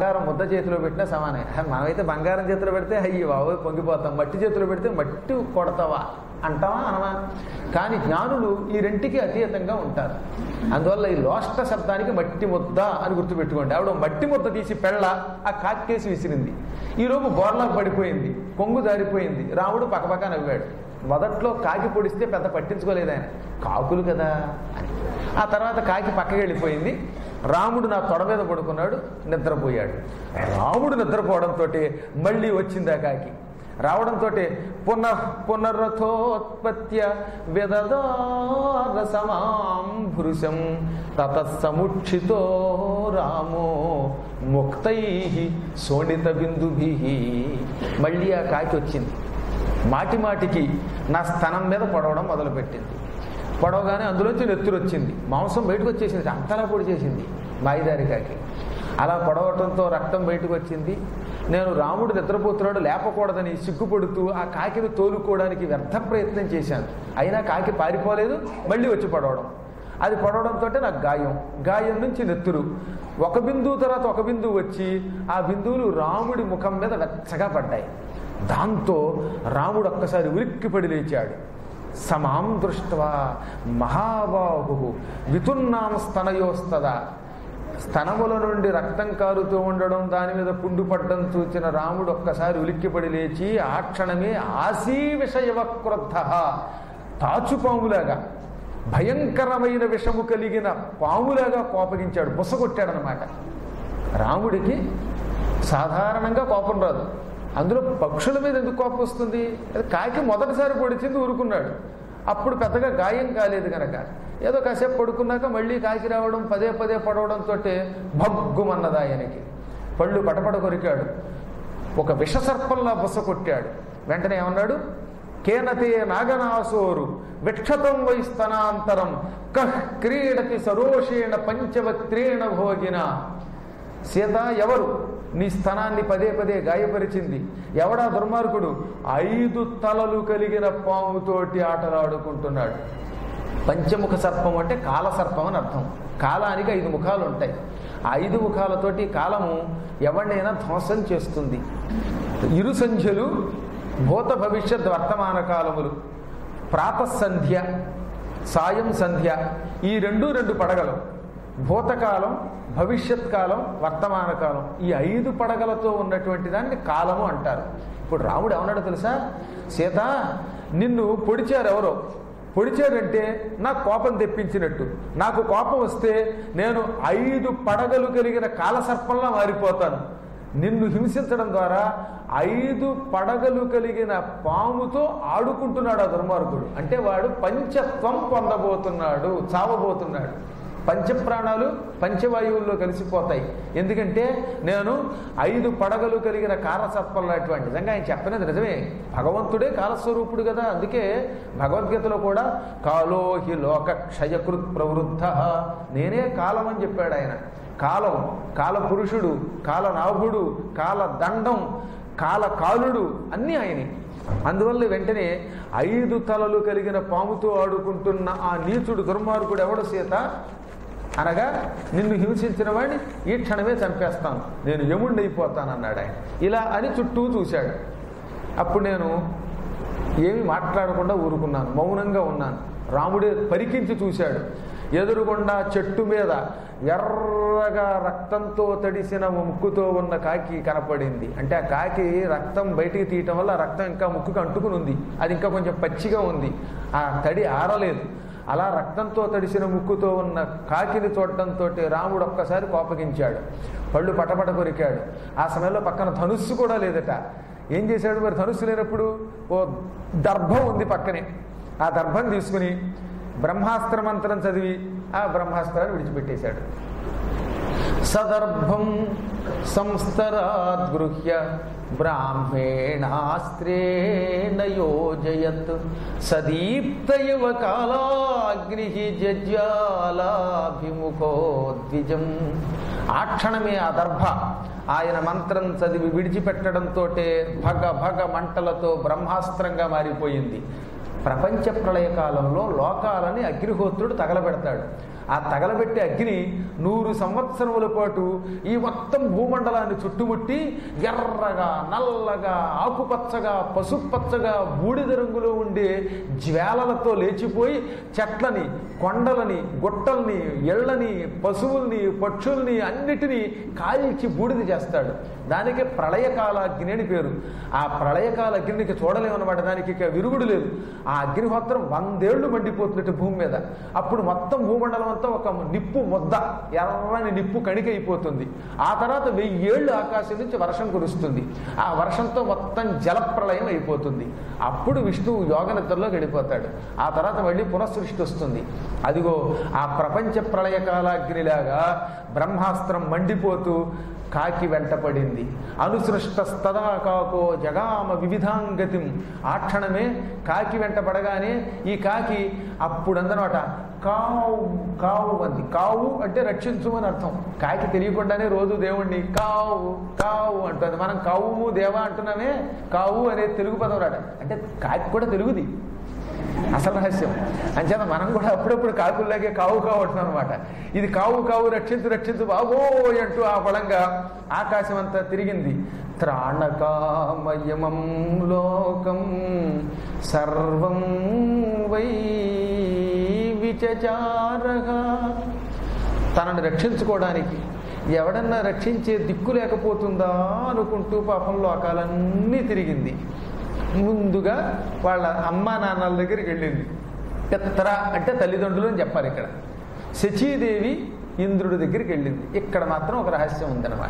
బంగారం ముద్ద చేతిలో పెట్టినా సమానే హ, మనమైతే బంగారం చేతిలో పెడితే అయ్యి బాబు పొంగిపోతాం మట్టి చేతిలో పెడితే మట్టి కొడతావా అంటావా అనవా కానీ జ్ఞానులు ఈ రెంటికి అతీతంగా ఉంటారు అందువల్ల ఈ లోష్ట శబ్దానికి మట్టి ముద్ద అని గుర్తుపెట్టుకోండి ఆవిడ మట్టి ముద్ద తీసి పెళ్ళ ఆ కాక్కేసి విసిరింది ఈలోపు బోర్లా పడిపోయింది కొంగు జారిపోయింది రాముడు పక్కపక్క నవ్వాడు మొదట్లో కాకి పొడిస్తే పెద్ద పట్టించుకోలేదు ఆయన కాకులు కదా అని ఆ తర్వాత కాకి పక్కకి వెళ్ళిపోయింది రాముడు నా తొడ మీద పడుకున్నాడు నిద్రపోయాడు రాముడు నిద్రపోవడంతో మళ్ళీ వచ్చింది ఆ కాకి రావడంతో పునః పునరథోత్పత్య విదదార సమాం భృశం తతసముక్షితో రామో ముక్తై శోణిత బిందుభి మళ్ళీ ఆ కాకి వచ్చింది మాటి మాటికి నా స్థనం మీద పొడవడం మొదలుపెట్టింది పొడవగానే అందులోంచి నెత్తురు వచ్చింది మాంసం బయటకు వచ్చేసింది అంతలా పొడి చేసింది మాయిదారి కాకి అలా పొడవటంతో రక్తం బయటకు వచ్చింది నేను రాముడు నిద్రపోతున్నాడు లేపకూడదని సిగ్గుపడుతూ ఆ కాకిని తోలుకోవడానికి వ్యర్థ ప్రయత్నం చేశాను అయినా కాకి పారిపోలేదు మళ్ళీ వచ్చి పడవడం అది పడవడంతో నాకు గాయం గాయం నుంచి నెత్తురు ఒక బిందువు తర్వాత ఒక బిందువు వచ్చి ఆ బిందువులు రాముడి ముఖం మీద వెచ్చగా పడ్డాయి దాంతో రాముడు ఒక్కసారి ఉలిక్కిపడి లేచాడు సమాం దృష్ట్వా మహాబాహు వితున్నాం స్తనయోస్తదా స్తనముల నుండి రక్తం కారుతూ ఉండడం దాని మీద పుండు పడ్డం చూచిన రాముడు ఒక్కసారి ఉలిక్కిపడి లేచి ఆ క్షణమే ఆసీ విషయవ క్రుద్ధ తాచుపాములాగా భయంకరమైన విషము కలిగిన పాములాగా కోపగించాడు బుసగొట్టాడనమాట రాముడికి సాధారణంగా కోపం రాదు అందులో పక్షుల మీద ఎందుకు కోపం వస్తుంది అది కాకి మొదటిసారి పొడిచింది ఊరుకున్నాడు అప్పుడు పెద్దగా గాయం కాలేదు కనుక ఏదో కాసేపు పడుకున్నాక మళ్ళీ కాకి రావడం పదే పదే పడవడంతో భగ్గుమన్నది ఆయనకి పళ్ళు పటపట కొరికాడు ఒక విషసర్పంలా బుస కొట్టాడు వెంటనే ఏమన్నాడు కేనతే నాగనాసోరు విక్షతం వై స్తనాంతరం కహ్ క్రీడతి సరోషేణ పంచవక్త్రేణ భోగిన సీత ఎవరు నీ స్థనాన్ని పదే పదే గాయపరిచింది ఎవడా దుర్మార్గుడు ఐదు తలలు కలిగిన పాముతోటి ఆటలాడుకుంటున్నాడు పంచముఖ సర్పం అంటే కాల సర్పం అని అర్థం కాలానికి ఐదు ముఖాలు ఉంటాయి ఆ ఐదు ముఖాలతోటి కాలము ఎవరినైనా ధ్వంసం చేస్తుంది ఇరు సంధ్యలు భూత భవిష్యత్ వర్తమాన కాలములు ప్రాతసంధ్య సాయం సంధ్య ఈ రెండు రెండు పడగలు భూతకాలం భవిష్యత్ కాలం వర్తమాన కాలం ఈ ఐదు పడగలతో ఉన్నటువంటి దాన్ని కాలము అంటారు ఇప్పుడు రాముడు ఏమన్నాడో తెలుసా సీత నిన్ను పొడిచారు ఎవరో పొడిచాడంటే నాకు కోపం తెప్పించినట్టు నాకు కోపం వస్తే నేను ఐదు పడగలు కలిగిన కాలసర్పంలా మారిపోతాను నిన్ను హింసించడం ద్వారా ఐదు పడగలు కలిగిన పాముతో ఆడుకుంటున్నాడు ఆ దుర్మార్గుడు అంటే వాడు పంచత్వం పొందబోతున్నాడు చావబోతున్నాడు పంచప్రాణాలు పంచవాయువుల్లో కలిసిపోతాయి ఎందుకంటే నేను ఐదు పడగలు కలిగిన కాలసర్పం లాంటివాడిని నిజంగా ఆయన చెప్పినది నిజమే భగవంతుడే కాలస్వరూపుడు కదా అందుకే భగవద్గీతలో కూడా కాలోహి లోక క్షయకృత్ ప్రవృద్ధ నేనే కాలం అని చెప్పాడు ఆయన కాలం కాల పురుషుడు కాల నాభుడు కాల దండం కాల కాలుడు అన్నీ ఆయనే అందువల్ల వెంటనే ఐదు తలలు కలిగిన పాముతో ఆడుకుంటున్న ఆ నీచుడు దుర్మార్గుడు ఎవడు సీత అనగా నిన్ను హింసించిన వాడిని ఈ క్షణమే చంపేస్తాను నేను యముడిని అయిపోతాను అన్నాడు ఆయన ఇలా అని చుట్టూ చూశాడు అప్పుడు నేను ఏమి మాట్లాడకుండా ఊరుకున్నాను మౌనంగా ఉన్నాను రాముడే పరికించి చూశాడు ఎదురుగుండా చెట్టు మీద ఎర్రగా రక్తంతో తడిసిన ముక్కుతో ఉన్న కాకి కనపడింది అంటే ఆ కాకి రక్తం బయటికి తీయటం వల్ల ఆ రక్తం ఇంకా ముక్కుకు అంటుకుని ఉంది అది ఇంకా కొంచెం పచ్చిగా ఉంది ఆ తడి ఆరలేదు అలా రక్తంతో తడిసిన ముక్కుతో ఉన్న కాకిని చూడటంతో రాముడు ఒక్కసారి కోపగించాడు పళ్ళు పటపట కొరికాడు ఆ సమయంలో పక్కన ధనుస్సు కూడా లేదట ఏం చేశాడు మరి ధనుస్సు లేనప్పుడు ఓ దర్భం ఉంది పక్కనే ఆ దర్భం తీసుకుని బ్రహ్మాస్త్ర మంత్రం చదివి ఆ బ్రహ్మాస్త్రాన్ని విడిచిపెట్టేశాడు సదర్భం సంస్తరాద్గృహ్య బ్రాహ్మేణాస్త్రేణ యోజయత్ సదీప్తయవ కాలాగ్ని జజ్వాలాభిముఖో ద్విజం ఆ క్షణమే ఆ దర్భ ఆయన మంత్రం చదివి విడిచిపెట్టడంతో భగ భగ మంటలతో బ్రహ్మాస్త్రంగా మారిపోయింది ప్రపంచ ప్రళయ కాలంలో లోకాలని అగ్నిహోత్రుడు తగలబెడతాడు ఆ తగలబెట్టే అగ్ని నూరు సంవత్సరముల పాటు ఈ మొత్తం భూమండలాన్ని చుట్టుముట్టి ఎర్రగా నల్లగా ఆకుపచ్చగా పసుపచ్చగా బూడిద రంగులో ఉండే జ్వాలలతో లేచిపోయి చెట్లని కొండలని గుట్టల్ని ఎళ్ళని పశువుల్ని పక్షుల్ని అన్నిటినీ కాల్చి బూడిద చేస్తాడు దానికి ప్రళయకాలాగ్ని అని పేరు ఆ ప్రళయకాల అగ్నికి చూడలేమన్నమాట దానికి ఇక విరుగుడు లేదు ఆ అగ్నిహోత్రం వందేళ్లు మండిపోతున్నట్టు భూమి మీద అప్పుడు మొత్తం భూమండలం అంతా ఒక నిప్పు ముద్ద ఎర్రని నిప్పు కణిక అయిపోతుంది ఆ తర్వాత వెయ్యేళ్ళు ఆకాశం నుంచి వర్షం కురుస్తుంది ఆ వర్షంతో మొత్తం జలప్రళయం అయిపోతుంది అప్పుడు విష్ణువు యోగ నిద్రలోకి వెళ్ళిపోతాడు ఆ తర్వాత మళ్ళీ పునఃసృష్టి వస్తుంది అదిగో ఆ ప్రపంచ ప్రళయకాలాగ్నిలాగా బ్రహ్మాస్త్రం మండిపోతూ కాకి వెంటపడింది అనుసృష్ట స్తదా కాకో జగామ వివిధాంగతిం ఆ క్షణమే కాకి వెంటపడగానే ఈ కాకి అప్పుడు అందనమాట కావు కావు అంది కావు అంటే రక్షించు అని అర్థం కాకి తెలియకుండానే రోజు దేవుణ్ణి కావు కావు అంటుంది మనం కావుము దేవా అంటున్నామే కావు అనే తెలుగు పదం రాట అంటే కాకి కూడా తెలుగుది అసలు రహస్యం అంచేత మనం కూడా అప్పుడప్పుడు కాకుల్లాగే కావు కావు అంటున్నాం అనమాట ఇది కావు కావు రక్షించు రక్షించు బాబోయ్ అంటూ ఆ బలంగా ఆకాశం అంతా తిరిగింది త్రాణకామయమం లోకం సర్వం వై విచచారగా తనను రక్షించుకోవడానికి ఎవడన్నా రక్షించే దిక్కు లేకపోతుందా అనుకుంటూ పాపం లోకాలన్నీ తిరిగింది ముందుగా వాళ్ళ అమ్మా నాన్నల దగ్గరికి వెళ్ళింది పిత్ర అంటే తల్లిదండ్రులు అని చెప్పాలి ఇక్కడ శచీదేవి ఇంద్రుడి దగ్గరికి వెళ్ళింది ఇక్కడ మాత్రం ఒక రహస్యం ఉందన్నమాట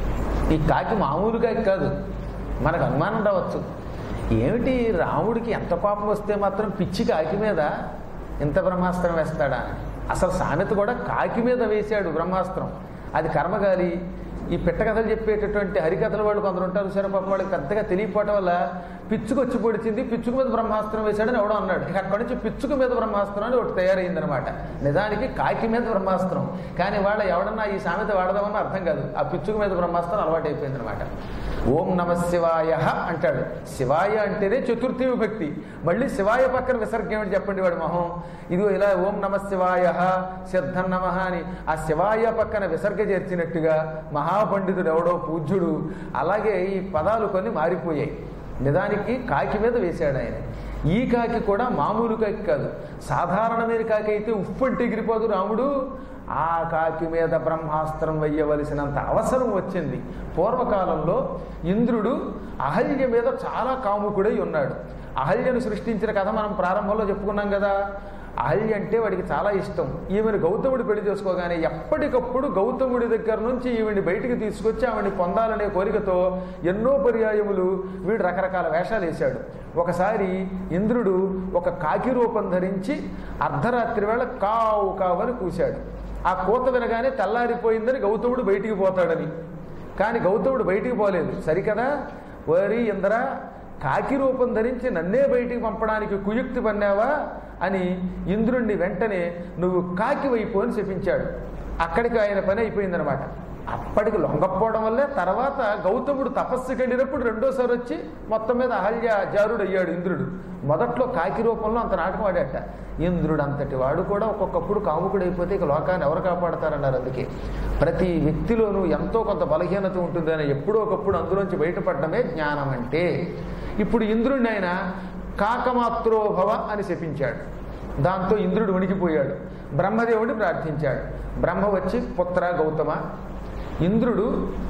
ఈ కాకి మామూలు కాకి కాదు మనకు అనుమానం రావచ్చు ఏమిటి రాముడికి ఎంత పాపం వస్తే మాత్రం పిచ్చి కాకి మీద ఇంత బ్రహ్మాస్త్రం వేస్తాడా అసలు సామెత కూడా కాకి మీద వేశాడు బ్రహ్మాస్త్రం అది కర్మగాలి ఈ పిట్ట కథలు చెప్పేటటువంటి హరికథల వాళ్ళు కొందరు ఉంటారు సరే పాపం వాళ్ళకి పెద్దగా తెలియకపోవటం వల్ల పిచ్చుకు వచ్చి పొడిచింది పిచ్చుకు మీద బ్రహ్మాస్త్రం వేశాడని ఎవడో అన్నాడు ఇక అక్కడి నుంచి పిచ్చుకు మీద బ్రహ్మాస్త్రం అని ఒకటి తయారైందనమాట నిజానికి కాకి మీద బ్రహ్మాస్త్రం కానీ వాళ్ళ ఎవడన్నా ఈ సామెత వాడదామని అర్థం కాదు ఆ పిచ్చుకు మీద బ్రహ్మాస్త్రం అలవాటు అయిపోయిందనమాట ఓం నమ శివాయ అంటాడు శివాయ అంటేనే చతుర్థి విభక్తి మళ్ళీ శివాయ పక్కన విసర్గం ఏమిటి చెప్పండి వాడి మొహం ఇదిగో ఇలా ఓం నమ శివాయ సిద్ధం నమ అని ఆ శివాయ పక్కన విసర్గ చేర్చినట్టుగా మహాపండితుడు ఎవడో పూజ్యుడు అలాగే ఈ పదాలు కొన్ని మారిపోయాయి నిజానికి కాకి మీద వేశాడు ఆయన ఈ కాకి కూడా మామూలు కాకి కాదు సాధారణమైన కాకి అయితే ఉప్పు అంటే ఎగిరిపోదు రాముడు ఆ కాకి మీద బ్రహ్మాస్త్రం వెయ్యవలసినంత అవసరం వచ్చింది పూర్వకాలంలో ఇంద్రుడు అహల్య మీద చాలా కాముకుడై ఉన్నాడు అహల్యను సృష్టించిన కథ మనం ప్రారంభంలో చెప్పుకున్నాం కదా అహల్య అంటే వాడికి చాలా ఇష్టం ఈమెను గౌతముడు పెళ్లి చేసుకోగానే ఎప్పటికప్పుడు గౌతముడి దగ్గర నుంచి ఈవిని బయటికి తీసుకొచ్చి ఆవిడని పొందాలనే కోరికతో ఎన్నో పర్యాయములు వీడు రకరకాల వేషాలు వేశాడు ఒకసారి ఇంద్రుడు ఒక కాకి రూపం ధరించి అర్ధరాత్రి వేళ కావు కావని కూశాడు ఆ కూత వినగానే తెల్లారిపోయిందని గౌతముడు బయటికి పోతాడని కానీ గౌతముడు బయటికి పోలేదు సరికదా వరి ఇంద్ర కాకి రూపం ధరించి నన్నే బయటికి పంపడానికి కుయుక్తి పన్నావా అని ఇంద్రుణ్ణి వెంటనే నువ్వు కాకి వైపు అని చెప్పించాడు అక్కడికి ఆయన పని అయిపోయిందనమాట అప్పటికి లొంగపోవడం వల్లే తర్వాత గౌతముడు తపస్సుకి వెళ్ళినప్పుడు రెండోసారి వచ్చి మొత్తం మీద అహల్య జారుడు అయ్యాడు ఇంద్రుడు మొదట్లో కాకి రూపంలో అంత నాటకం ఆడాట ఇంద్రుడు అంతటి వాడు కూడా ఒక్కొక్కప్పుడు కాముకుడు అయిపోతే ఇక లోకాన్ని ఎవరు కాపాడతారన్నారు అందుకే ప్రతి వ్యక్తిలోనూ ఎంతో కొంత బలహీనత ఉంటుందని ఎప్పుడో ఒకప్పుడు అందులోంచి బయటపడటమే జ్ఞానం అంటే ఇప్పుడు ఇంద్రుడిని ఆయన కాకమాత్రోభవ అని శపించాడు దాంతో ఇంద్రుడు వణికిపోయాడు బ్రహ్మదేవుడిని ప్రార్థించాడు బ్రహ్మ వచ్చి పుత్ర గౌతమ ఇంద్రుడు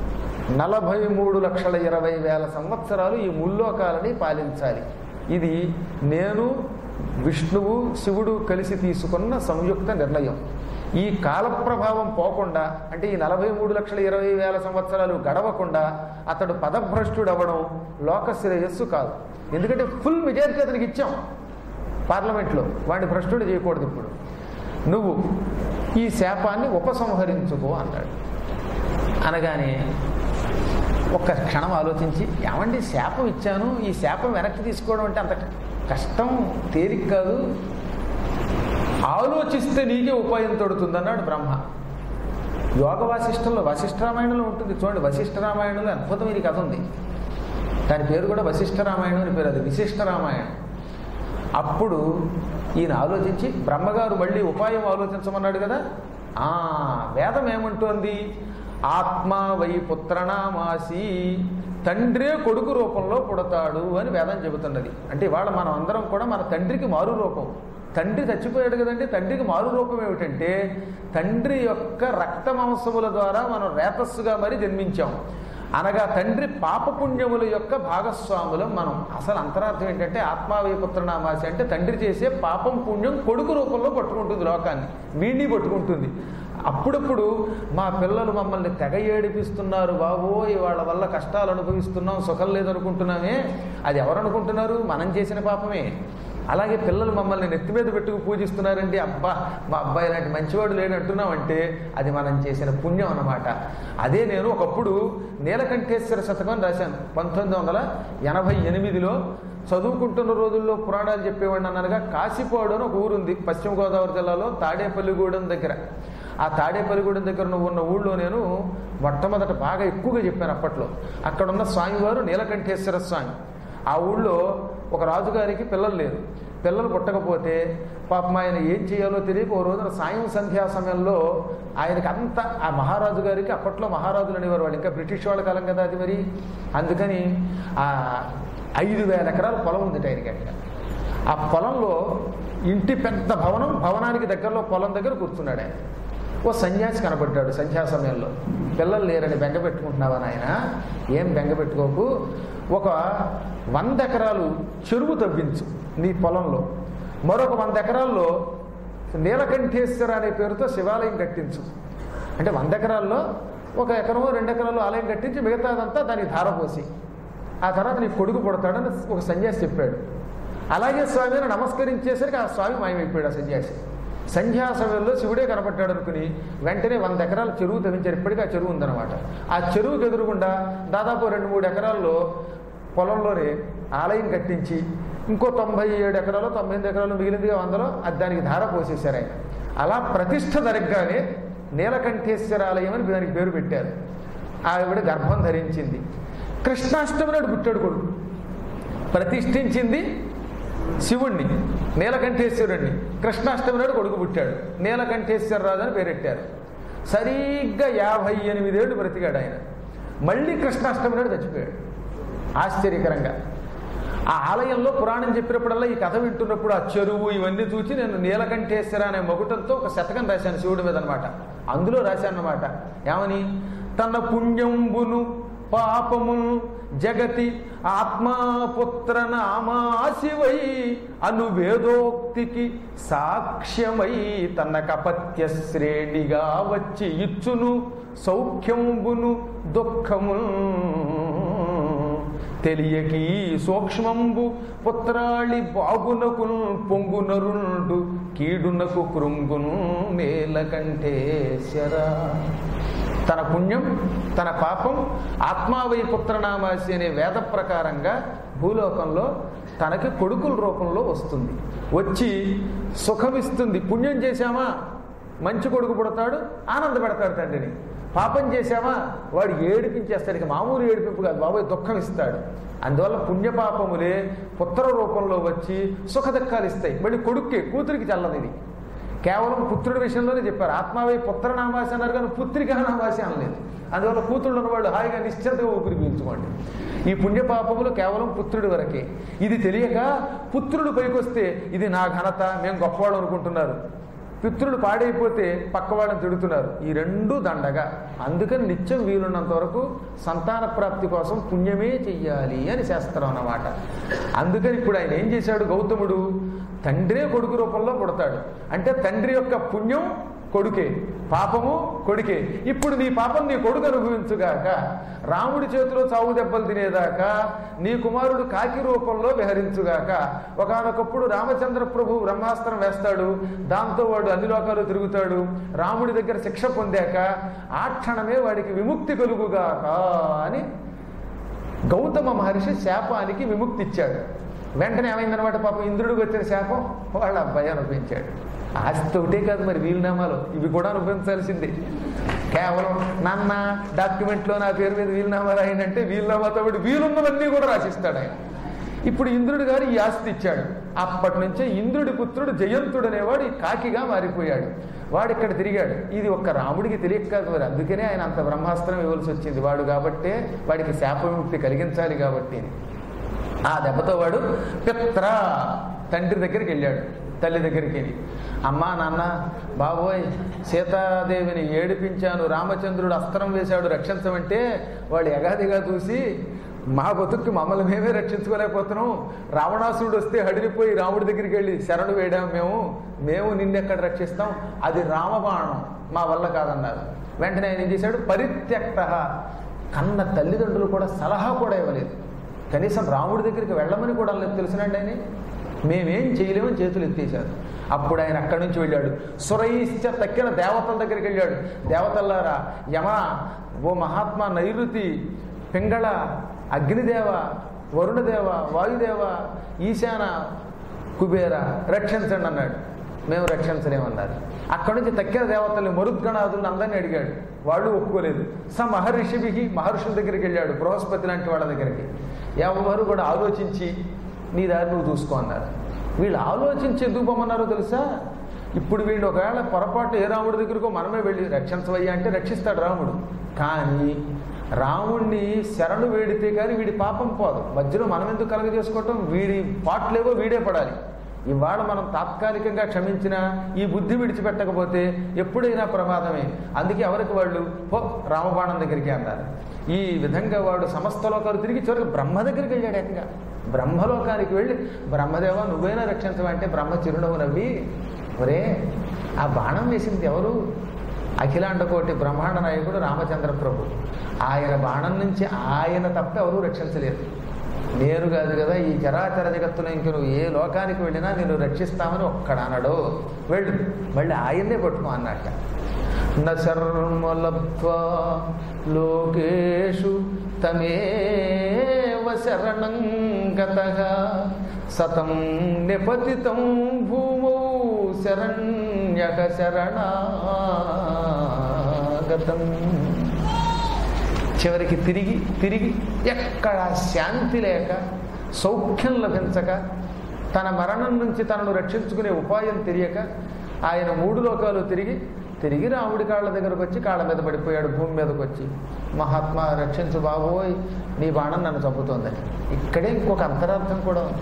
నలభై మూడు లక్షల ఇరవై వేల సంవత్సరాలు ఈ ముల్లోకాలని పాలించాలి ఇది నేను విష్ణువు శివుడు కలిసి తీసుకున్న సంయుక్త నిర్ణయం ఈ కాల ప్రభావం పోకుండా అంటే ఈ నలభై మూడు లక్షల ఇరవై వేల సంవత్సరాలు గడవకుండా అతడు పదభ్రష్టుడు అవ్వడం లోక శ్రేయస్సు కాదు ఎందుకంటే ఫుల్ మెజారిటీ అతనికి ఇచ్చాం పార్లమెంట్లో వాడిని భ్రష్టుడు చేయకూడదు ఇప్పుడు నువ్వు ఈ శాపాన్ని ఉపసంహరించుకో అన్నాడు అనగానే ఒక్క క్షణం ఆలోచించి ఏమండి శాపం ఇచ్చాను ఈ శాపం వెనక్కి తీసుకోవడం అంటే అంత కష్టం తేలిక కాదు ఆలోచిస్తే నీకే ఉపాయం తొడుతుంది అన్నాడు బ్రహ్మ యోగ వాసిష్టంలో వశిష్ఠ రామాయణంలో ఉంటుంది చూడండి వశిష్ఠ రామాయణంలో అద్భుతమైన కథ ఉంది దాని పేరు కూడా వశిష్ఠ రామాయణం అని పేరు అది విశిష్ట రామాయణం అప్పుడు ఈయన ఆలోచించి బ్రహ్మగారు మళ్ళీ ఉపాయం ఆలోచించమన్నాడు కదా ఆ వేదం ఏమంటోంది ఆత్మ వై పుత్రనామాసి తండ్రే కొడుకు రూపంలో పుడతాడు అని వేదం చెబుతున్నది అంటే ఇవాళ మనం అందరం కూడా మన తండ్రికి మారు రూపం తండ్రి చచ్చిపోయాడు కదండి తండ్రికి మారు రూపం ఏమిటంటే తండ్రి యొక్క రక్త మాంసముల ద్వారా మనం రేతస్సుగా మరి జన్మించాం అనగా తండ్రి పాపపుణ్యముల యొక్క భాగస్వాములం మనం అసలు అంతరార్థం ఏంటంటే ఆత్మావయ పుత్రనామాసి అంటే తండ్రి చేసే పాపం పుణ్యం కొడుకు రూపంలో పట్టుకుంటుంది లోకాన్ని వీడిని పట్టుకుంటుంది అప్పుడప్పుడు మా పిల్లలు మమ్మల్ని తెగ ఏడిపిస్తున్నారు బాబోయ్ వాళ్ళ వల్ల కష్టాలు అనుభవిస్తున్నాం సుఖం లేదనుకుంటున్నామే అది ఎవరు అనుకుంటున్నారు మనం చేసిన పాపమే అలాగే పిల్లలు మమ్మల్ని నెత్తి మీద పెట్టుకు పూజిస్తున్నారండి అబ్బా మా అబ్బాయి ఇలాంటి మంచివాడు లేడు అంటున్నామంటే అది మనం చేసిన పుణ్యం అన్నమాట అదే నేను ఒకప్పుడు నీలకంఠేశ్వర శతకం రాశాను పంతొమ్మిది వందల ఎనభై ఎనిమిదిలో చదువుకుంటున్న రోజుల్లో పురాణాలు చెప్పేవాడిని అనగా కాశీపాడు అని ఒక ఊరుంది పశ్చిమ గోదావరి జిల్లాలో తాడేపల్లిగూడెం దగ్గర ఆ తాడేపల్లిగూడెం దగ్గర నువ్వు ఉన్న ఊళ్ళో నేను మొట్టమొదట బాగా ఎక్కువగా చెప్పాను అప్పట్లో అక్కడున్న స్వామివారు నీలకంఠేశ్వర స్వామి ఆ ఊళ్ళో ఒక రాజుగారికి పిల్లలు లేరు పిల్లలు పుట్టకపోతే పాపం ఆయన ఏం చేయాలో తెలియక ఓ రోజున సాయం సంధ్యా సమయంలో ఆయనకి అంత ఆ మహారాజు గారికి అప్పట్లో మహారాజులు అనేవారు వాళ్ళు ఇంకా బ్రిటిష్ వాళ్ళ కాలం కదా అది మరి అందుకని ఆ ఐదు వేల ఎకరాల పొలం ఉంది ఆయనకి అక్కడ ఆ పొలంలో ఇంటి పెద్ద భవనం భవనానికి దగ్గరలో పొలం దగ్గర కూర్చున్నాడు ఆయన ఓ సన్యాసి కనబడ్డాడు సంధ్యా సమయంలో పిల్లలు లేరని బెంగ పెట్టుకుంటున్నావా నాయన ఏం బెంగ పెట్టుకోకు ఒక వంద ఎకరాలు చెరువు తవ్వించు నీ పొలంలో మరొక వంద ఎకరాల్లో నీలకంఠేశ్వర అనే పేరుతో శివాలయం కట్టించు అంటే వంద ఎకరాల్లో ఒక ఎకరమో రెండు ఎకరాలు ఆలయం కట్టించి మిగతాదంతా దానికి ధారపోసి ఆ తర్వాత నీ కొడుకు పుడతాడని ఒక సన్యాసి చెప్పాడు అలాగే స్వామిని నమస్కరించేసరికి ఆ స్వామి మాయమైపోయాడు ఆ సన్యాసి సంధ్యా సమయంలో శివుడే కనపడ్డాడు అనుకుని వెంటనే వంద ఎకరాల చెరువు తవ్వించారు ఇప్పటికీ ఆ చెరువు ఉందన్నమాట ఆ చెరువుకి ఎదురుగుండా దాదాపు రెండు మూడు ఎకరాల్లో పొలంలోనే ఆలయం కట్టించి ఇంకో తొంభై ఏడు ఎకరాలు తొంభై ఎనిమిది ఎకరాలు మిగిలిందిగా వందలో అది దానికి ధార పోసేశారు ఆయన అలా ప్రతిష్ఠ జరగగానే నీలకంఠేశ్వర ఆలయం అని దానికి పేరు పెట్టారు ఆవిడ గర్భం ధరించింది కృష్ణాష్టమి నాడు పుట్టాడు కొడుకు ప్రతిష్ఠించింది శివుణ్ణి నీలకంఠేశ్వరుణ్ణి కృష్ణాష్టమి నాడు కొడుకు పుట్టాడు నీలకంఠేశ్వరరాజు అని పేరెట్టారు సరిగ్గా యాభై ఎనిమిదేళ్ళు బ్రతికాడు ఆయన మళ్ళీ కృష్ణాష్టమి నాడు చచ్చిపోయాడు ఆశ్చర్యకరంగా ఆ ఆలయంలో పురాణం చెప్పినప్పుడల్లా ఈ కథ వింటున్నప్పుడు ఆ చెరువు ఇవన్నీ చూసి నేను నీలకంఠేశ్వర అనే మొగుటంతో ఒక శతకం రాశాను శివుడి మీద అనమాట అందులో రాశాను అనమాట ఏమని తన పుణ్యంబును పాపమును జగతి ఆత్మాపుత్ర నామాశివై అను వేదోక్తికి సాక్ష్యమై తన కపత్య శ్రేణిగా వచ్చి ఇచ్చును సౌఖ్యంబును దుఃఖమును తెలియకి సూక్ష్మంబు పుత్రాళి బాగునకు పొంగునరుండు కీడునకు కృంగును నేలకంఠేశ్వరా తన పుణ్యం తన పాపం ఆత్మావై పుత్రనామాసి అనే వేద ప్రకారంగా భూలోకంలో తనకి కొడుకుల రూపంలో వస్తుంది వచ్చి సుఖమిస్తుంది పుణ్యం చేశామా మంచి కొడుకు పుడతాడు ఆనంద పెడతాడు తండ్రిని పాపం చేశామా వాడు ఏడిపించేస్తాడు ఇక మామూలు ఏడిపింపు కాదు బాబాయ్ దుఃఖం ఇస్తాడు అందువల్ల పుణ్యపాపములే పుత్ర రూపంలో వచ్చి సుఖదుఖాలు ఇస్తాయి మళ్ళీ కొడుక్కి కూతురికి చల్లదు ఇది కేవలం పుత్రుడి విషయంలోనే చెప్పారు ఆత్మావై పుత్ర నామాసి అన్నారు కానీ పుత్రిక నామాసి అనలేదు అందువల్ల కూతుళ్ళు ఉన్నవాళ్ళు హాయిగా నిశ్చింతగా ఊపిరి పీల్చుకోండి ఈ పుణ్యపాపములు కేవలం పుత్రుడి వరకే ఇది తెలియక పుత్రుడు పైకొస్తే ఇది నా ఘనత మేము గొప్పవాళ్ళు అనుకుంటున్నారు పితృడు పాడైపోతే పక్క వాళ్ళని తిడుతున్నారు ఈ రెండు దండగా అందుకని నిత్యం వీలున్నంత వరకు సంతాన ప్రాప్తి కోసం పుణ్యమే చెయ్యాలి అని శాస్త్రం అన్నమాట అందుకని ఇప్పుడు ఆయన ఏం చేశాడు గౌతముడు తండ్రే కొడుకు రూపంలో పుడతాడు అంటే తండ్రి యొక్క పుణ్యం కొడుకే పాపము కొడుకే ఇప్పుడు నీ పాపం నీ కొడుకు అనుభవించుగాక రాముడి చేతిలో చావు దెబ్బలు తినేదాకా నీ కుమారుడు కాకి రూపంలో విహరించుగాక ఒకనొకప్పుడు రామచంద్ర ప్రభు బ్రహ్మాస్త్రం వేస్తాడు దాంతో వాడు అన్ని లోకాలు తిరుగుతాడు రాముడి దగ్గర శిక్ష పొందాక ఆ క్షణమే వాడికి విముక్తి కలుగుగాక అని గౌతమ మహర్షి శాపానికి విముక్తి ఇచ్చాడు వెంటనే ఏమైందనమాట పాపం ఇంద్రుడికి వచ్చిన శాపం వాళ్ళ అబ్బాయి అనుభవించాడు ఆస్తి ఒకటే కాదు మరి వీలునామాలు ఇవి కూడా అనుభవించాల్సిందే కేవలం నాన్న డాక్యుమెంట్లో నా పేరు మీద వీలునామా రాయండి వీలునామాతో పాటు వీలున్నవన్నీ కూడా రాసిస్తాడు ఆయన ఇప్పుడు ఇంద్రుడు గారు ఈ ఆస్తి ఇచ్చాడు అప్పటి నుంచే ఇంద్రుడి పుత్రుడు జయంతుడు అనేవాడు ఈ కాకిగా మారిపోయాడు వాడు ఇక్కడ తిరిగాడు ఇది ఒక్క రాముడికి తెలియక కాదు మరి అందుకనే ఆయన అంత బ్రహ్మాస్త్రం ఇవ్వాల్సి వచ్చింది వాడు కాబట్టే వాడికి శాప విముక్తి కలిగించాలి కాబట్టి ఆ దెబ్బతో వాడు పిత్ర తండ్రి దగ్గరికి వెళ్ళాడు తల్లి దగ్గరికి వెళ్ళి అమ్మా నాన్న బాబోయ్ సీతాదేవిని ఏడిపించాను రామచంద్రుడు అస్త్రం వేశాడు రక్షించమంటే వాడు ఎగాదిగా చూసి మా బతుక్కి మమ్మల్ని మేమే రక్షించుకోలేకపోతున్నాం రావణాసురుడు వస్తే హడిలిపోయి రాముడి దగ్గరికి వెళ్ళి శరణు వేడాం మేము మేము నిన్నెక్కడ రక్షిస్తాం అది రామబాణం మా వల్ల కాదన్నారు వెంటనే ఆయన ఏం చేశాడు పరిత్యక్త కన్న తల్లిదండ్రులు కూడా సలహా కూడా ఇవ్వలేదు కనీసం రాముడి దగ్గరికి వెళ్ళమని కూడా లేదు తెలుసునండి ఆయన మేమేం చేయలేమని చేతులు ఎత్తేశారు అప్పుడు ఆయన అక్కడి నుంచి వెళ్ళాడు సురైశ్చ తక్కిన దేవతల దగ్గరికి వెళ్ళాడు దేవతల్లారా యమ ఓ మహాత్మా నైరుతి పింగళ అగ్నిదేవ వరుణదేవ వాయుదేవ ఈశాన కుబేర రక్షించండి అన్నాడు మేము రక్షించలేమన్నారు అక్కడి నుంచి తక్కిన దేవతల్ని మరుద్గణాదులను అందరినీ అడిగాడు వాళ్ళు ఒప్పుకోలేదు స మహర్షిభి మహర్షుల దగ్గరికి వెళ్ళాడు బృహస్పతి లాంటి వాళ్ళ దగ్గరికి ఎవరు కూడా ఆలోచించి నీ దారి నువ్వు చూసుకో అన్నారు వీళ్ళు ఆలోచించి ఎందుకు పొమ్మన్నారో తెలుసా ఇప్పుడు వీళ్ళు ఒకవేళ పొరపాటు ఏ రాముడి దగ్గరకో మనమే వెళ్ళి రక్షించవయ్యా అంటే రక్షిస్తాడు రాముడు కానీ రాముణ్ణి శరణు వేడితే కానీ వీడి పాపం పోదు మధ్యలో మనం ఎందుకు కలగ చేసుకోవటం వీడి పాటలేవో వీడే పడాలి ఇవాళ మనం తాత్కాలికంగా క్షమించినా ఈ బుద్ధి విడిచిపెట్టకపోతే ఎప్పుడైనా ప్రమాదమే అందుకే ఎవరికి వాళ్ళు పో రామబాణం దగ్గరికి అన్నారు ఈ విధంగా వాడు సమస్త లోకాలు తిరిగి చివరికి బ్రహ్మ దగ్గరికి వెళ్ళాడు ఏకంగా బ్రహ్మలోకానికి వెళ్ళి బ్రహ్మదేవ నువ్వైనా రక్షించమంటే బ్రహ్మ చిరునవ్వు నవ్వి ఒరే ఆ బాణం వేసింది ఎవరు అఖిలాండకోటి బ్రహ్మాండ నాయకుడు రామచంద్ర ప్రభు ఆయన బాణం నుంచి ఆయన తప్ప ఎవరూ రక్షించలేదు నేను కాదు కదా ఈ చరాచర జగత్తులో ఇంక నువ్వు ఏ లోకానికి వెళ్ళినా నేను రక్షిస్తామని ఒక్కడనడు వెళ్ళు మళ్ళీ ఆయన్నే పట్టుకో అన్నట్ట నర్మలత్వా లోకేషు తమేవ శరణం గత సతం నిపతితం భూమౌ శరణ్యక శరణాగతం చివరికి తిరిగి తిరిగి ఎక్కడ శాంతి లేక సౌఖ్యం లభించక తన మరణం నుంచి తనను రక్షించుకునే ఉపాయం తెలియక ఆయన మూడు లోకాలు తిరిగి తిరిగి రాముడి కాళ్ళ దగ్గరకు వచ్చి కాళ్ళ మీద పడిపోయాడు భూమి మీదకి వచ్చి మహాత్మా రక్షించు బాబోయ్ నీ బాణం నన్ను చంపుతోందని ఇక్కడే ఇంకొక అంతరార్థం కూడా ఉంది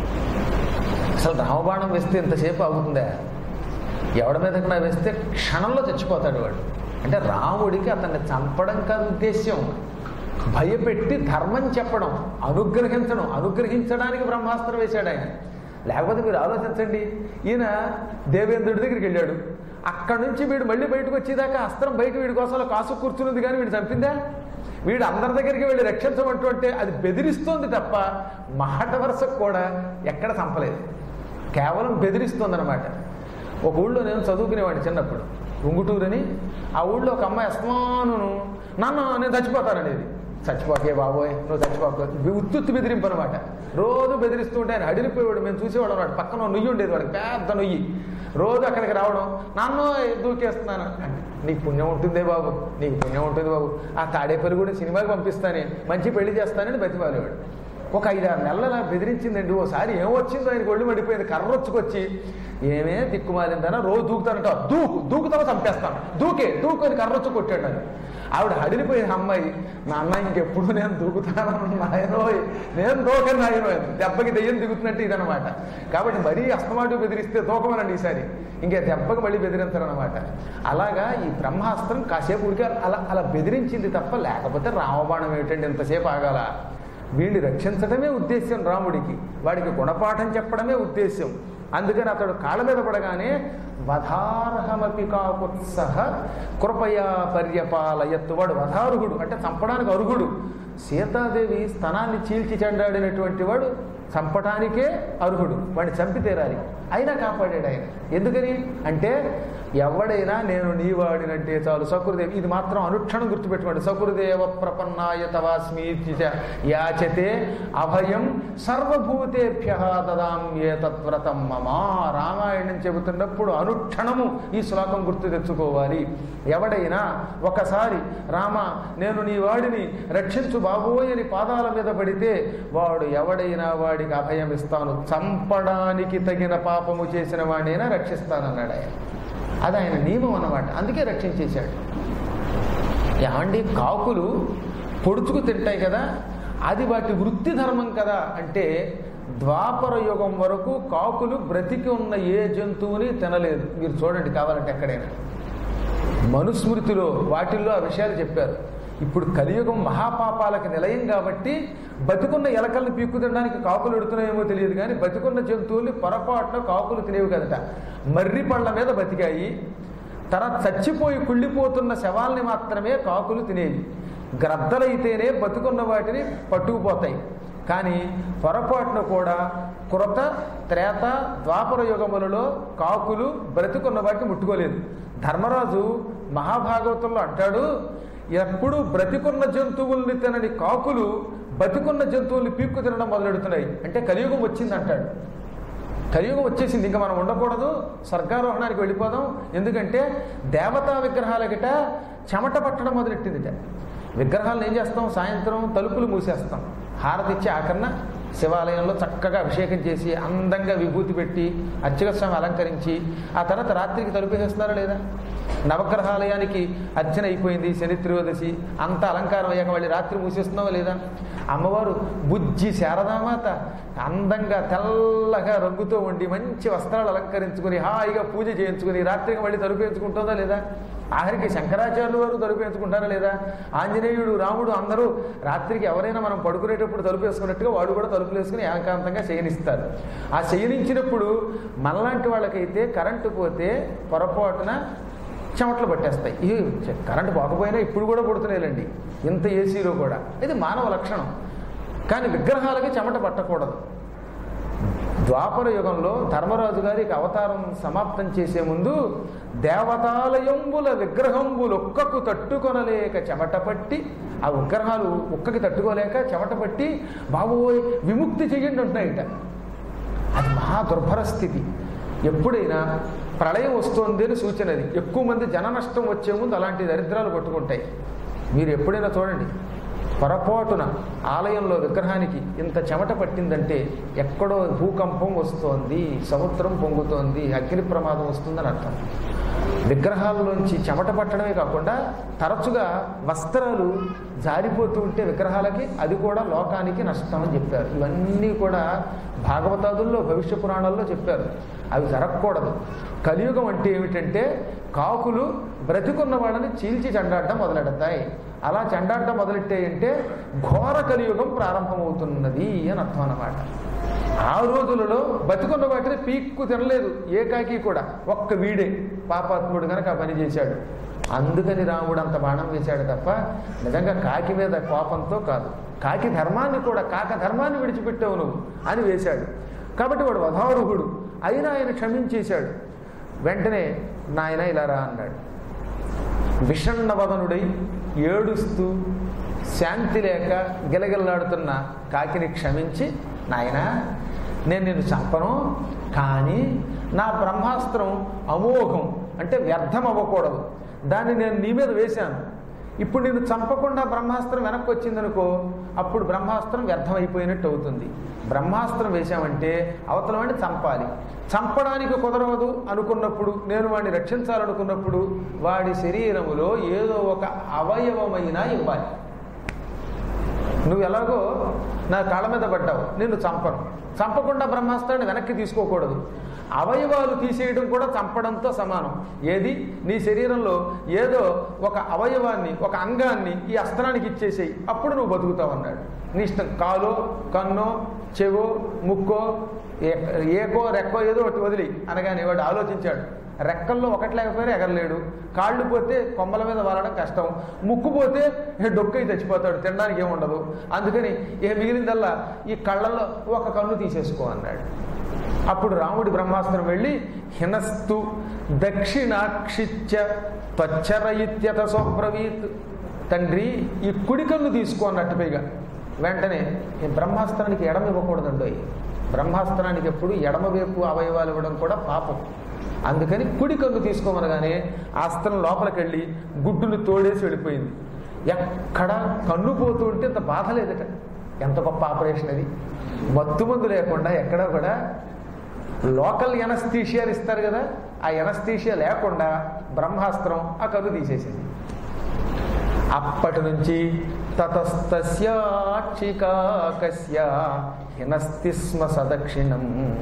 అసలు రామబాణం వేస్తే ఇంతసేపు అవుతుందా ఎవడి మీదకన్నా వేస్తే క్షణంలో చచ్చిపోతాడు వాడు అంటే రాముడికి అతన్ని చంపడం కాదు ఉద్దేశ్యం భయపెట్టి ధర్మం చెప్పడం అనుగ్రహించడం అనుగ్రహించడానికి బ్రహ్మాస్త్రం వేశాడు ఆయన లేకపోతే మీరు ఆలోచించండి ఈయన దేవేంద్రుడి దగ్గరికి వెళ్ళాడు అక్కడి నుంచి వీడు మళ్ళీ బయటకు వచ్చేదాకా అస్త్రం బయట వీడి కోసం కాసు కూర్చున్నది కానీ వీడు చంపిందా వీడు అందరి దగ్గరికి వెళ్ళి రక్షించమంటూ అంటే అది బెదిరిస్తోంది తప్ప మాట వరుసకు కూడా ఎక్కడ చంపలేదు కేవలం బెదిరిస్తోందనమాట ఒక ఊళ్ళో నేను చదువుకునేవాడిని చిన్నప్పుడు ఉంగుటూరని ఆ ఊళ్ళో ఒక అమ్మాయి అస్మానును నన్ను నేను చచ్చిపోతాననేది చచ్చిపోకే బాబోయ్ నువ్వు చచ్చిపోక ఉత్తుత్తి బెదిరింపు అనమాట రోజు బెదిరిస్తూ ఉంటే ఆయన అడిలిపోయేవాడు మేము చూసేవాడు అన్నాడు పక్కన ఓ నుయ్యి ఉండేది వాడికి పెద్ద నుయ్యి రోజు అక్కడికి రావడం నన్ను దూకేస్తున్నాను అంటే, నీకు పుణ్యం ఉంటుందే బాబు నీకు పుణ్యం ఉంటుంది బాబు ఆ తాడేపల్లి కూడా సినిమాకి పంపిస్తానే మంచి పెళ్లి చేస్తానని బతిమాలేవాడు ఒక ఐదారు నెలల బెదిరించిందండి ఓసారి ఏమొచ్చిందో ఆయనకు ఒళ్ళు మడిపోయింది కర్రొచ్చుకొచ్చి ఏమే దిక్కుమాలిందన రోజు దూకుతానంట దూకు దూకుతావో చంపేస్తాను దూకే దూకు అని కర్రొచ్చు కొట్టాడు అని ఆవిడ హడిలిపోయిన అమ్మాయి నాన్న ఇంకెప్పుడు నేను దూకుతాను నాయనో నేను దూకని నాయనో దెబ్బకి దెయ్యం దిగుతున్నట్టు ఇదనమాట కాబట్టి మరీ అస్తమాటు బెదిరిస్తే దూకమనండి ఈసారి ఇంకా దెబ్బకి మళ్ళీ బెదిరించారనమాట అలాగా ఈ బ్రహ్మాస్త్రం కాసేపు ఉడికి అలా అలా బెదిరించింది తప్ప లేకపోతే రామబాణం ఏమిటండి ఎంతసేపు ఆగాల వీడిని రక్షించడమే ఉద్దేశ్యం రాముడికి వాడికి గుణపాఠం చెప్పడమే ఉద్దేశ్యం అందుకని అతడు కాళ్ళ మీద పడగానే వధార్హమపి కాకుత్సహ కృపయా పర్యపాలయత్తు వాడు వధార్హుడు అంటే చంపడానికి అర్హుడు సీతాదేవి స్తనాన్ని చీల్చి చెండాడినటువంటి వాడు చంపటానికే అర్హుడు వాడిని చంపి తీరాలి అయినా కాపాడాడు ఆయన ఎందుకని అంటే ఎవడైనా నేను నీ వాడినంటే చాలు సకురుదేవ్ ఇది మాత్రం అనుక్షణం గుర్తుపెట్టుకోండి సకురుదేవ ప్రపన్నాయ తవాస్మీతి చ యాచతే అభయం సర్వభూతేభ్య దదాం ఏ తత్వ్రతం మమా రామాయణం చెబుతున్నప్పుడు అనుక్షణము ఈ శ్లోకం గుర్తు తెచ్చుకోవాలి ఎవడైనా ఒకసారి రామ నేను నీ వాడిని రక్షించు బాబోయ్ అని పాదాల మీద పడితే వాడు ఎవడైనా వాడికి అభయం ఇస్తాను చంపడానికి తగిన పాపము చేసిన వాడినైనా రక్షిస్తానన్నాడు ఆయన అది ఆయన నియమం అన్నమాట అందుకే రక్షించేశాడు ఏమండి కాకులు పొడుచుకు తింటాయి కదా అది వాటి వృత్తి ధర్మం కదా అంటే ద్వాపర యుగం వరకు కాకులు బ్రతికి ఉన్న ఏ జంతువుని తినలేదు మీరు చూడండి కావాలంటే ఎక్కడైనా మనుస్మృతిలో వాటిల్లో ఆ విషయాలు చెప్పారు ఇప్పుడు కలియుగం మహాపాపాలకు నిలయం కాబట్టి బతికున్న ఎలకల్ని పీక్కు తినడానికి కాకులు ఎడుతున్నాయేమో తెలియదు కానీ బతికున్న జంతువుల్ని పొరపాటున కాకులు తినేవి కదట మర్రి పళ్ళ మీద బతికాయి తర్వాత చచ్చిపోయి కుళ్ళిపోతున్న శవాల్ని మాత్రమే కాకులు తినేవి గ్రద్దలైతేనే బతుకున్న వాటిని పట్టుకుపోతాయి కానీ పొరపాటున కూడా కృత త్రేత ద్వాపర యుగములలో కాకులు బ్రతుకున్న వాటిని ముట్టుకోలేదు ధర్మరాజు మహాభాగవతంలో అంటాడు ఎప్పుడు బ్రతికున్న జంతువుల్ని తినని కాకులు బతికున్న జంతువుల్ని పీక్కు తినడం మొదలెడుతున్నాయి అంటే కలియుగం వచ్చింది అంటాడు కలియుగం వచ్చేసింది ఇంకా మనం ఉండకూడదు స్వర్గారోహణానికి వెళ్ళిపోదాం ఎందుకంటే దేవతా విగ్రహాల గిట చెమట పట్టడం మొదలెట్టిందిట విగ్రహాలను ఏం చేస్తాం సాయంత్రం తలుపులు మూసేస్తాం హారతి ఇచ్చి ఆకరణ శివాలయంలో చక్కగా అభిషేకం చేసి అందంగా విభూతి పెట్టి అర్చక స్వామి అలంకరించి ఆ తర్వాత రాత్రికి తలుపేసేస్తున్నారా లేదా నవగ్రహాలయానికి అర్చన అయిపోయింది శని త్రయోదశి అంత అలంకారం అయ్యాక మళ్ళీ రాత్రి మూసేస్తున్నావా లేదా అమ్మవారు బుజ్జి శారదామాత అందంగా తెల్లగా రంగుతో ఉండి మంచి వస్త్రాలు అలంకరించుకుని హాయిగా పూజ చేయించుకుని రాత్రికి మళ్ళీ తలుపేయించుకుంటుందా లేదా ఆఖరికి శంకరాచార్యులు వారు తలుపేయించుకుంటారా లేదా ఆంజనేయుడు రాముడు అందరూ రాత్రికి ఎవరైనా మనం పడుకునేటప్పుడు తలుపు వేసుకున్నట్టుగా వాడు కూడా తలుపులు వేసుకుని ఏకాంతంగా శయనిస్తారు ఆ శయనించినప్పుడు మనలాంటి వాళ్ళకైతే కరెంటు పోతే పొరపాటున చెమటలు పట్టేస్తాయి ఈ కరెంటు పోకపోయినా ఇప్పుడు కూడా పుడుతున్నాయిలండి ఇంత ఏసీలో కూడా ఇది మానవ లక్షణం కానీ విగ్రహాలకి చెమట పట్టకూడదు ద్వాపర యుగంలో ధర్మరాజు గారికి అవతారం సమాప్తం చేసే ముందు దేవతాలయంబుల విగ్రహంబులు ఒక్కకు తట్టుకొనలేక చెమట పట్టి ఆ విగ్రహాలు ఒక్కకి తట్టుకోలేక చెమట పట్టి బాబోయ్ విముక్తి చెయ్యండి ఉంటున్నాయిట అది మహా దుర్భర స్థితి ఎప్పుడైనా ప్రళయం వస్తోంది అని సూచన అది ఎక్కువ మంది జన నష్టం వచ్చే ముందు అలాంటి దరిద్రాలు పట్టుకుంటాయి మీరు ఎప్పుడైనా చూడండి పొరపాటున ఆలయంలో విగ్రహానికి ఇంత చెమట పట్టిందంటే ఎక్కడో భూకంపం వస్తోంది సముద్రం పొంగుతోంది అగ్ని ప్రమాదం వస్తుందని అర్థం విగ్రహాల్లోంచి చెమట పట్టడమే కాకుండా తరచుగా వస్త్రాలు జారిపోతూ ఉంటే విగ్రహాలకి అది కూడా లోకానికి నష్టం అని చెప్పారు ఇవన్నీ కూడా భాగవతాదుల్లో భవిష్య పురాణాల్లో చెప్పారు అవి జరగకూడదు కలియుగం అంటే ఏమిటంటే కాకులు బ్రతికున్న వాళ్ళని చీల్చి చెండాడడం మొదలెడతాయి అలా చెండాడడం మొదలెట్టాయంటే ఘోర కలియుగం ప్రారంభమవుతున్నది అని అర్థం అన్నమాట ఆ రోజులలో బతికున్న వాటిని పీక్కు తినలేదు ఏ కాకి కూడా ఒక్క వీడే పాపాత్ముడు కనుక ఆ పని చేశాడు అందుకని రాముడు అంత బాణం వేశాడు తప్ప నిజంగా కాకి మీద కోపంతో కాదు కాకి ధర్మాన్ని కూడా కాక ధర్మాన్ని విడిచిపెట్టావు నువ్వు అని వేశాడు కాబట్టి వాడు వధారుహుడు అయినా ఆయన క్షమించేశాడు వెంటనే నాయన ఇలా రా అన్నాడు విషణ్ణవదనుడై ఏడుస్తూ శాంతి లేక గిలగిల్లాడుతున్న కాకిని క్షమించి నాయనా నేను నిన్ను చంపను కానీ నా బ్రహ్మాస్త్రం అమోఘం అంటే వ్యర్థం అవ్వకూడదు దాన్ని నేను నీ మీద వేశాను ఇప్పుడు నిన్ను చంపకుండా బ్రహ్మాస్త్రం వెనక్కి వచ్చిందనుకో అప్పుడు బ్రహ్మాస్త్రం వ్యర్థమైపోయినట్టు అవుతుంది బ్రహ్మాస్త్రం వేశామంటే అవతల వాడిని చంపాలి చంపడానికి కుదరవదు అనుకున్నప్పుడు నేను వాడిని రక్షించాలనుకున్నప్పుడు వాడి శరీరములో ఏదో ఒక అవయవమైనా ఇవ్వాలి నువ్వు ఎలాగో నా కాళ్ళ మీద పడ్డావు నిన్ను చంపను చంపకుండా బ్రహ్మాస్త్రాన్ని వెనక్కి తీసుకోకూడదు అవయవాలు తీసేయడం కూడా చంపడంతో సమానం ఏది నీ శరీరంలో ఏదో ఒక అవయవాన్ని ఒక అంగాన్ని ఈ అస్త్రానికి ఇచ్చేసేయి అప్పుడు నువ్వు బతుకుతావు అన్నాడు నీ ఇష్టం కాలో కన్నో చెవో ముక్కో ఏ- ఏకో రెక్కో ఏదో ఒకటి వదిలి అనగానే వాడు ఆలోచించాడు రెక్కల్లో ఒకటి లేకపోయినా ఎగరలేడు కాళ్ళు పోతే కొమ్మల మీద వాలడం కష్టం ముక్కు పోతే ఏ డొక్కై చచ్చిపోతాడు తినడానికి ఏముండదు అందుకని ఏ మిగిలిందల్లా ఈ కళ్ళల్లో ఒక కన్ను తీసేసుకో అన్నాడు అప్పుడు రాముడి బ్రహ్మాస్త్రం వెళ్ళి హినస్తు దక్షిణాక్షిత్య త్వచ్చరయిత్యత సోబ్రవీత్ తండ్రి ఈ కుడి కన్ను తీసుకో అన్నట్టు పైగా వెంటనే ఈ బ్రహ్మాస్త్రానికి ఎడమ ఇవ్వకూడదండి బ్రహ్మాస్త్రానికి ఎప్పుడు ఎడమ వైపు అవయవాలు ఇవ్వడం కూడా పాపం అందుకని కుడి కన్ను తీసుకోమనగానే ఆ అస్త్రం లోపలికి వెళ్ళి గుడ్డును తోడేసి వెళ్ళిపోయింది ఎక్కడ కన్ను పోతూ ఉంటే ఇంత బాధ లేదట ఎంత గొప్ప ఆపరేషన్ అది మత్తు మందు లేకుండా ఎక్కడా కూడా లోకల్ ఎనస్థీషియా ఇస్తారు కదా ఆ ఎనస్థీషియా లేకుండా బ్రహ్మాస్త్రం ఆ కన్ను తీసేసింది అప్పటి నుంచి తతస్తస్యాక్షికాకస్య హినస్తి స్మ సదక్షిణం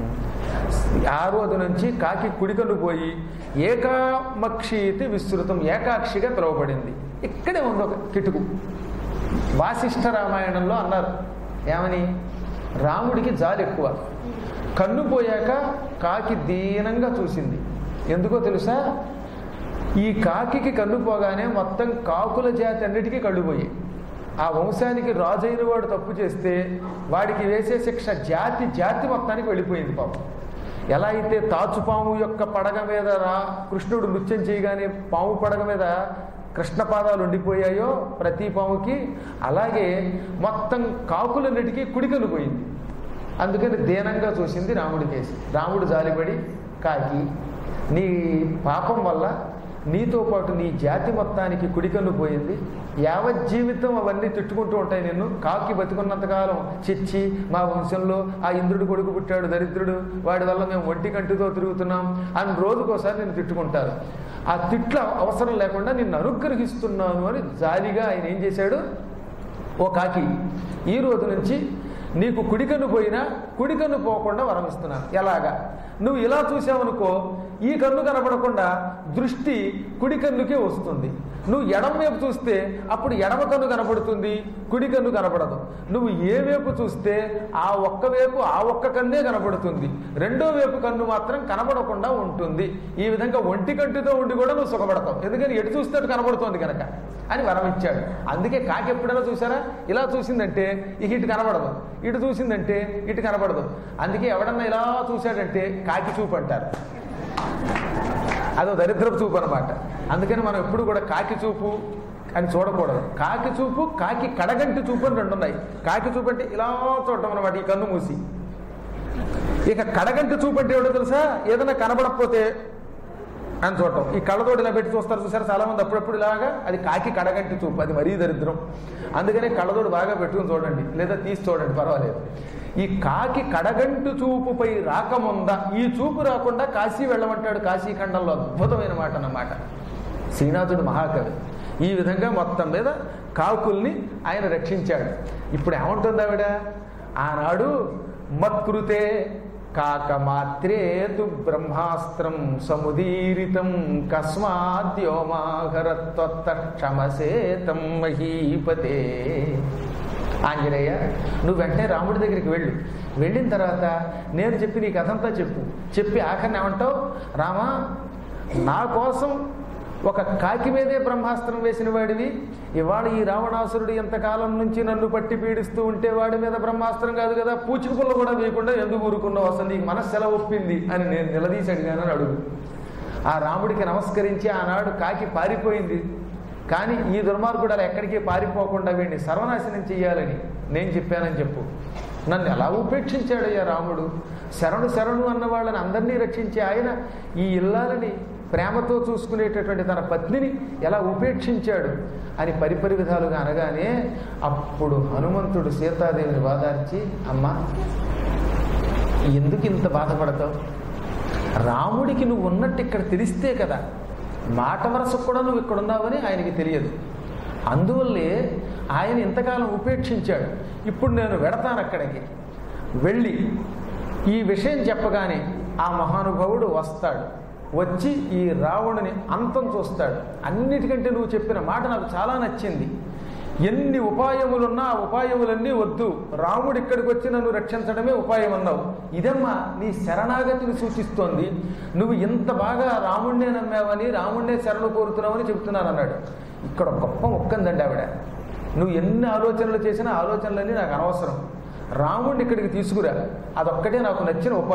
ఆ రోజు నుంచి కాకి కుడికను పోయి ఏకామక్షీతి విస్తృతం ఏకాక్షిగా పిలువబడింది ఇక్కడే ఉంది ఒక కిటుకు వాసిష్ఠ రామాయణంలో అన్నారు ఏమని రాముడికి జాలి ఎక్కువ కన్ను పోయాక కాకి దీనంగా చూసింది ఎందుకో తెలుసా ఈ కాకికి కన్ను పోగానే మొత్తం కాకుల జాతి అన్నిటికీ కళ్ళు పోయాయి ఆ వంశానికి రాజైన వాడు తప్పు చేస్తే వాడికి వేసే శిక్ష జాతి జాతి మొత్తానికి వెళ్ళిపోయింది పాపం ఎలా అయితే తాచుపాము యొక్క పడగ మీద రా కృష్ణుడు నృత్యం చేయగానే పాము పడగ మీద కృష్ణ పాదాలు ఉండిపోయాయో ప్రతి పాముకి అలాగే మొత్తం కాకులన్నిటికీ కుడికలు పోయింది అందుకని దీనంగా చూసింది రాముడి కేసి రాముడు జాలిపడి కాకి నీ పాపం వల్ల నీతో పాటు నీ జాతి మొత్తానికి కుడికన్ను పోయింది యావత్ జీవితం అవన్నీ తిట్టుకుంటూ ఉంటాయి నిన్ను కాకి బతికున్నంతకాలం చిచ్చి మా వంశంలో ఆ ఇంద్రుడు కొడుకు పుట్టాడు దరిద్రుడు వాడి వల్ల మేము ఒంటి కంటితో తిరుగుతున్నాం అని రోజుకోసారి నిన్ను తిట్టుకుంటారు ఆ తిట్ల అవసరం లేకుండా నిన్ను అనుగ్రహిస్తున్నాను అని జాలిగా ఆయన ఏం చేశాడు ఓ కాకి ఈ రోజు నుంచి నీకు కుడికన్ను పోయినా కుడికన్ను పోకుండా వరం ఇస్తున్నాను ఎలాగా నువ్వు ఇలా చూసావనుకో ఈ కన్ను కనపడకుండా దృష్టి కుడి కన్నుకే వస్తుంది నువ్వు ఎడమ వైపు చూస్తే అప్పుడు ఎడమ కన్ను కనపడుతుంది కుడి కన్ను కనపడదు నువ్వు ఏ వైపు చూస్తే ఆ ఒక్క వైపు ఆ ఒక్క కన్నే కనపడుతుంది రెండో వైపు కన్ను మాత్రం కనపడకుండా ఉంటుంది ఈ విధంగా ఒంటి కంటితో ఉండి కూడా నువ్వు సుఖపడతావు ఎందుకని ఎటు చూస్తే అటు కనపడుతోంది కనుక అని వరం ఇచ్చాడు అందుకే కాకి ఎప్పుడైనా చూసారా ఇలా చూసిందంటే ఇక ఇటు కనపడదు ఇటు చూసిందంటే ఇటు కనపడదు అందుకే ఎవడన్నా ఇలా చూశాడంటే కాకి చూపు అంటారు అదో దరిద్రపు చూపు అనమాట అందుకని మనం ఎప్పుడు కూడా కాకి చూపు అని చూడకూడదు కాకి చూపు కాకి కడగంటి చూపు అని రెండు ఉన్నాయి కాకి చూపు అంటే ఇలా చూడటం అనమాట ఈ కన్ను మూసి ఇక కడగంటి చూపు అంటే ఏమిటో తెలుసా ఏదైనా కనబడకపోతే అని చూడటం ఈ కళ్ళతోటి ఇలా పెట్టి చూస్తారు చూసారు చాలా మంది అప్పుడప్పుడు ఇలాగా అది కాకి కడగంటి చూపు అది మరీ దరిద్రం అందుకనే కళ్ళతోటి బాగా పెట్టుకుని చూడండి లేదా తీసి చూడండి పర్వాలేదు ఈ కాకి కడగంటు చూపుపై రాకముందా ఈ చూపు రాకుండా కాశీ వెళ్ళమంటాడు కాశీ ఖండంలో అద్భుతమైన మాట అన్నమాట శ్రీనాథుడు మహాకవి ఈ విధంగా మొత్తం మీద కాకుల్ని ఆయన రక్షించాడు ఇప్పుడు ఏమంటుంది ఆవిడ ఆనాడు మత్కృతే కాకమాత్రేతు బ్రహ్మాస్త్రం సముదీరితం కస్మాద్యోమాహరత్వత్త క్షమసేతం మహీపతే ఆంజనేయ నువ్వు వెంటనే రాముడి దగ్గరికి వెళ్ళు వెళ్ళిన తర్వాత నేను చెప్పి నీ కథంతా చెప్పు చెప్పి ఆఖరిని ఏమంటావు రామా నా కోసం ఒక కాకి మీదే బ్రహ్మాస్త్రం వేసిన వాడివి ఇవాళ ఈ రావణాసురుడు ఎంతకాలం నుంచి నన్ను పట్టి పీడిస్తూ ఉంటే వాడి మీద బ్రహ్మాస్త్రం కాదు కదా పూచిక పుల్ల కూడా వేయకుండా ఎందుకు ఊరుకున్నావు అసలు నీకు మనస్సు ఎలా ఒప్పింది అని నేను నిలదీసి అడిగానని అడుగు ఆ రాముడికి నమస్కరించి ఆనాడు కాకి పారిపోయింది కానీ ఈ దుర్మార్గుడు అలా ఎక్కడికి పారిపోకుండా వీడిని సర్వనాశనం చెయ్యాలని నేను చెప్పానని చెప్పు నన్ను ఎలా ఉపేక్షించాడయ్యా రాముడు శరణు శరణు అన్న వాళ్ళని అందరినీ రక్షించి ఆయన ఈ ఇల్లాలని ప్రేమతో చూసుకునేటటువంటి తన పత్నిని ఎలా ఉపేక్షించాడు అని పరిపరి విధాలుగా అనగానే అప్పుడు హనుమంతుడు సీతాదేవిని వాదార్చి అమ్మా ఎందుకు ఇంత బాధపడతావు రాముడికి నువ్వు ఉన్నట్టు ఇక్కడ తెలిస్తే కదా మాట వరసకు కూడా నువ్వు ఇక్కడ ఉన్నావని ఆయనకి తెలియదు అందువల్లే ఆయన ఇంతకాలం ఉపేక్షించాడు ఇప్పుడు నేను వెడతాను అక్కడికి వెళ్ళి ఈ విషయం చెప్పగానే ఆ మహానుభావుడు వస్తాడు వచ్చి ఈ రావణుని అంతం చూస్తాడు అన్నిటికంటే నువ్వు చెప్పిన మాట నాకు చాలా నచ్చింది ఎన్ని ఉపాయములున్నా ఆ ఉపాయములన్నీ వద్దు రాముడు ఇక్కడికి వచ్చి నన్ను రక్షించడమే ఉపాయం అన్నావు ఇదమ్మా నీ శరణాగతిని సూచిస్తోంది నువ్వు ఇంత బాగా రాముణ్ణే నమ్మావని రాముణ్ణే శరణు కోరుతున్నావని చెప్తున్నాను అన్నాడు ఇక్కడ గొప్ప మొక్కందండి ఆవిడ నువ్వు ఎన్ని ఆలోచనలు చేసినా ఆలోచనలన్నీ నాకు అనవసరం రాముడిని ఇక్కడికి తీసుకురా అదొక్కటే నాకు నచ్చిన ఉపాయం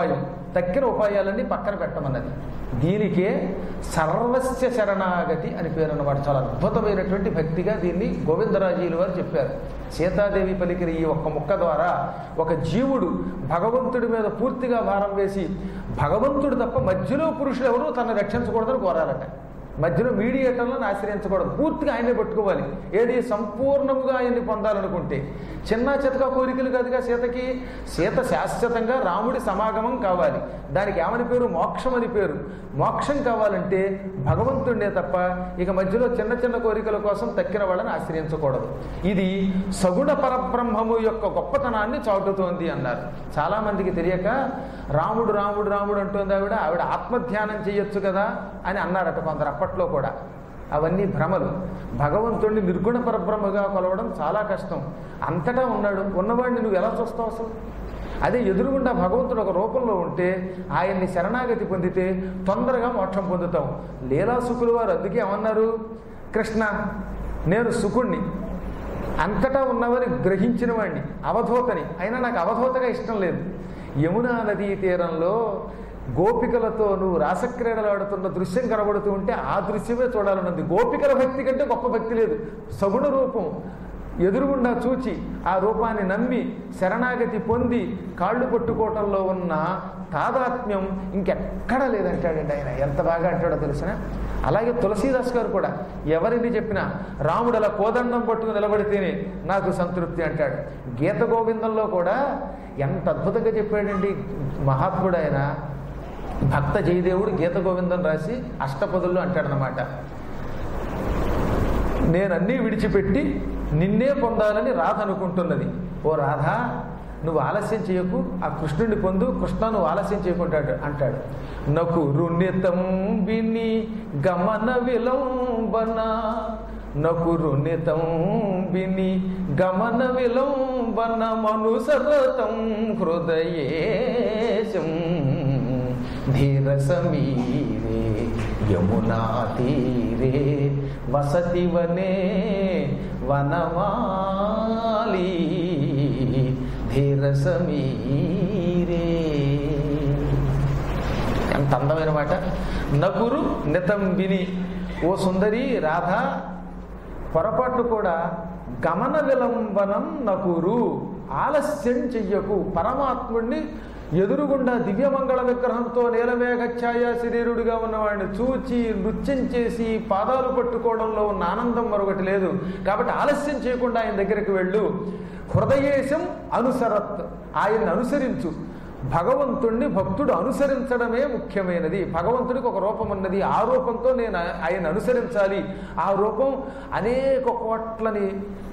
తక్కిన ఉపాయాలన్నీ పక్కన పెట్టమన్నది దీనికే సర్వస్య శరణాగతి అని పేరు అన్నమాట చాలా అద్భుతమైనటువంటి భక్తిగా దీన్ని గోవిందరాజీలు వారు చెప్పారు సీతాదేవి పలికిన ఈ ఒక్క ముక్క ద్వారా ఒక జీవుడు భగవంతుడి మీద పూర్తిగా భారం వేసి భగవంతుడు తప్ప మధ్యలో పురుషులు ఎవరు తనను రక్షించకూడదని కోరాలట మధ్యలో మీడియేటర్లను ఆశ్రయించకూడదు పూర్తిగా ఆయనే పట్టుకోవాలి ఏది సంపూర్ణముగా ఆయన్ని పొందాలనుకుంటే చిన్న చితక కోరికలు కాదుగా సీతకి సీత శాశ్వతంగా రాముడి సమాగమం కావాలి దానికి ఏమని పేరు మోక్షం అని పేరు మోక్షం కావాలంటే భగవంతుడినే తప్ప ఇక మధ్యలో చిన్న చిన్న కోరికల కోసం తక్కిన వాళ్ళని ఆశ్రయించకూడదు ఇది సగుణ పరబ్రహ్మము యొక్క గొప్పతనాన్ని చాటుతోంది అన్నారు చాలా మందికి తెలియక రాముడు రాముడు రాముడు అంటోంది ఆవిడ ఆవిడ ఆత్మధ్యానం చేయొచ్చు కదా అని అన్నారట కొందరు అప్పట్లో కూడా అవన్నీ భ్రమలు భగవంతుడిని నిర్గుణ పరబ్రహ్మగా కొలవడం చాలా కష్టం అంతటా ఉన్నాడు ఉన్నవాడిని నువ్వు ఎలా చూస్తావు అసలు అదే ఎదురుగుండా భగవంతుడు ఒక రూపంలో ఉంటే ఆయన్ని శరణాగతి పొందితే తొందరగా మోక్షం పొందుతాం లీలా సుకులు వారు అందుకే ఏమన్నారు కృష్ణ నేను సుకుణ్ణి అంతటా ఉన్నవని గ్రహించిన వాడిని అవధూతని అయినా నాకు అవధూతగా ఇష్టం లేదు యమునా నదీ తీరంలో గోపికలతో నువ్వు రాసక్రీడలాడుతున్న దృశ్యం కనబడుతూ ఉంటే ఆ దృశ్యమే చూడాలన్నది గోపికల భక్తి కంటే గొప్ప భక్తి లేదు సగుణ రూపం ఎదురుగుండా చూచి ఆ రూపాన్ని నమ్మి శరణాగతి పొంది కాళ్ళు పట్టుకోవటంలో ఉన్న తాదాత్మ్యం ఇంకెక్కడా లేదంటాడండి ఆయన ఎంత బాగా అంటాడో తెలిసిన అలాగే తులసీదాస్ గారు కూడా ఎవరిని చెప్పినా రాముడు అలా కోదండం పట్టుకుని నిలబడితేనే నాకు సంతృప్తి అంటాడు గీత గోవిందంలో కూడా ఎంత అద్భుతంగా చెప్పాడండి మహాత్ముడు ఆయన భక్త జయదేవుడు గీత గోవిందం రాసి అష్టపదుల్లో అంటాడనమాట నేనన్నీ విడిచిపెట్టి నిన్నే పొందాలని రాధ అనుకుంటున్నది ఓ రాధ నువ్వు ఆలస్యం చేయకు ఆ కృష్ణుడిని పొందు కృష్ణ నువ్వు ఆలస్యం చేయకుంటాడు అంటాడు నకు రుణితం విని గమన విలంబన నకు రుణితం విని గమన విలంబన మనుసరతం హృదయేశం ధీర సమీరే యమునా తీరే వసతి వనే వనమాలి ధీర సమీరే ఎంత అందమైన మాట నగురు నితంబిని ఓ సుందరి రాధ పొరపాటు కూడా గమన విలంబనం నకురు ఆలస్యం చెయ్యకు పరమాత్ముడిని ఎదురుగుండా దివ్యమంగళ విగ్రహంతో నీలమేఘఛాయ శరీరుడిగా ఉన్నవాడిని చూచి నృత్యం చేసి పాదాలు పట్టుకోవడంలో ఉన్న ఆనందం మరొకటి లేదు కాబట్టి ఆలస్యం చేయకుండా ఆయన దగ్గరికి వెళ్ళు హృదయేశం అనుసరత్ ఆయన్ని అనుసరించు భగవంతుణ్ణి భక్తుడు అనుసరించడమే ముఖ్యమైనది భగవంతుడికి ఒక రూపం ఉన్నది ఆ రూపంతో నేను ఆయన అనుసరించాలి ఆ రూపం అనేక కోట్లని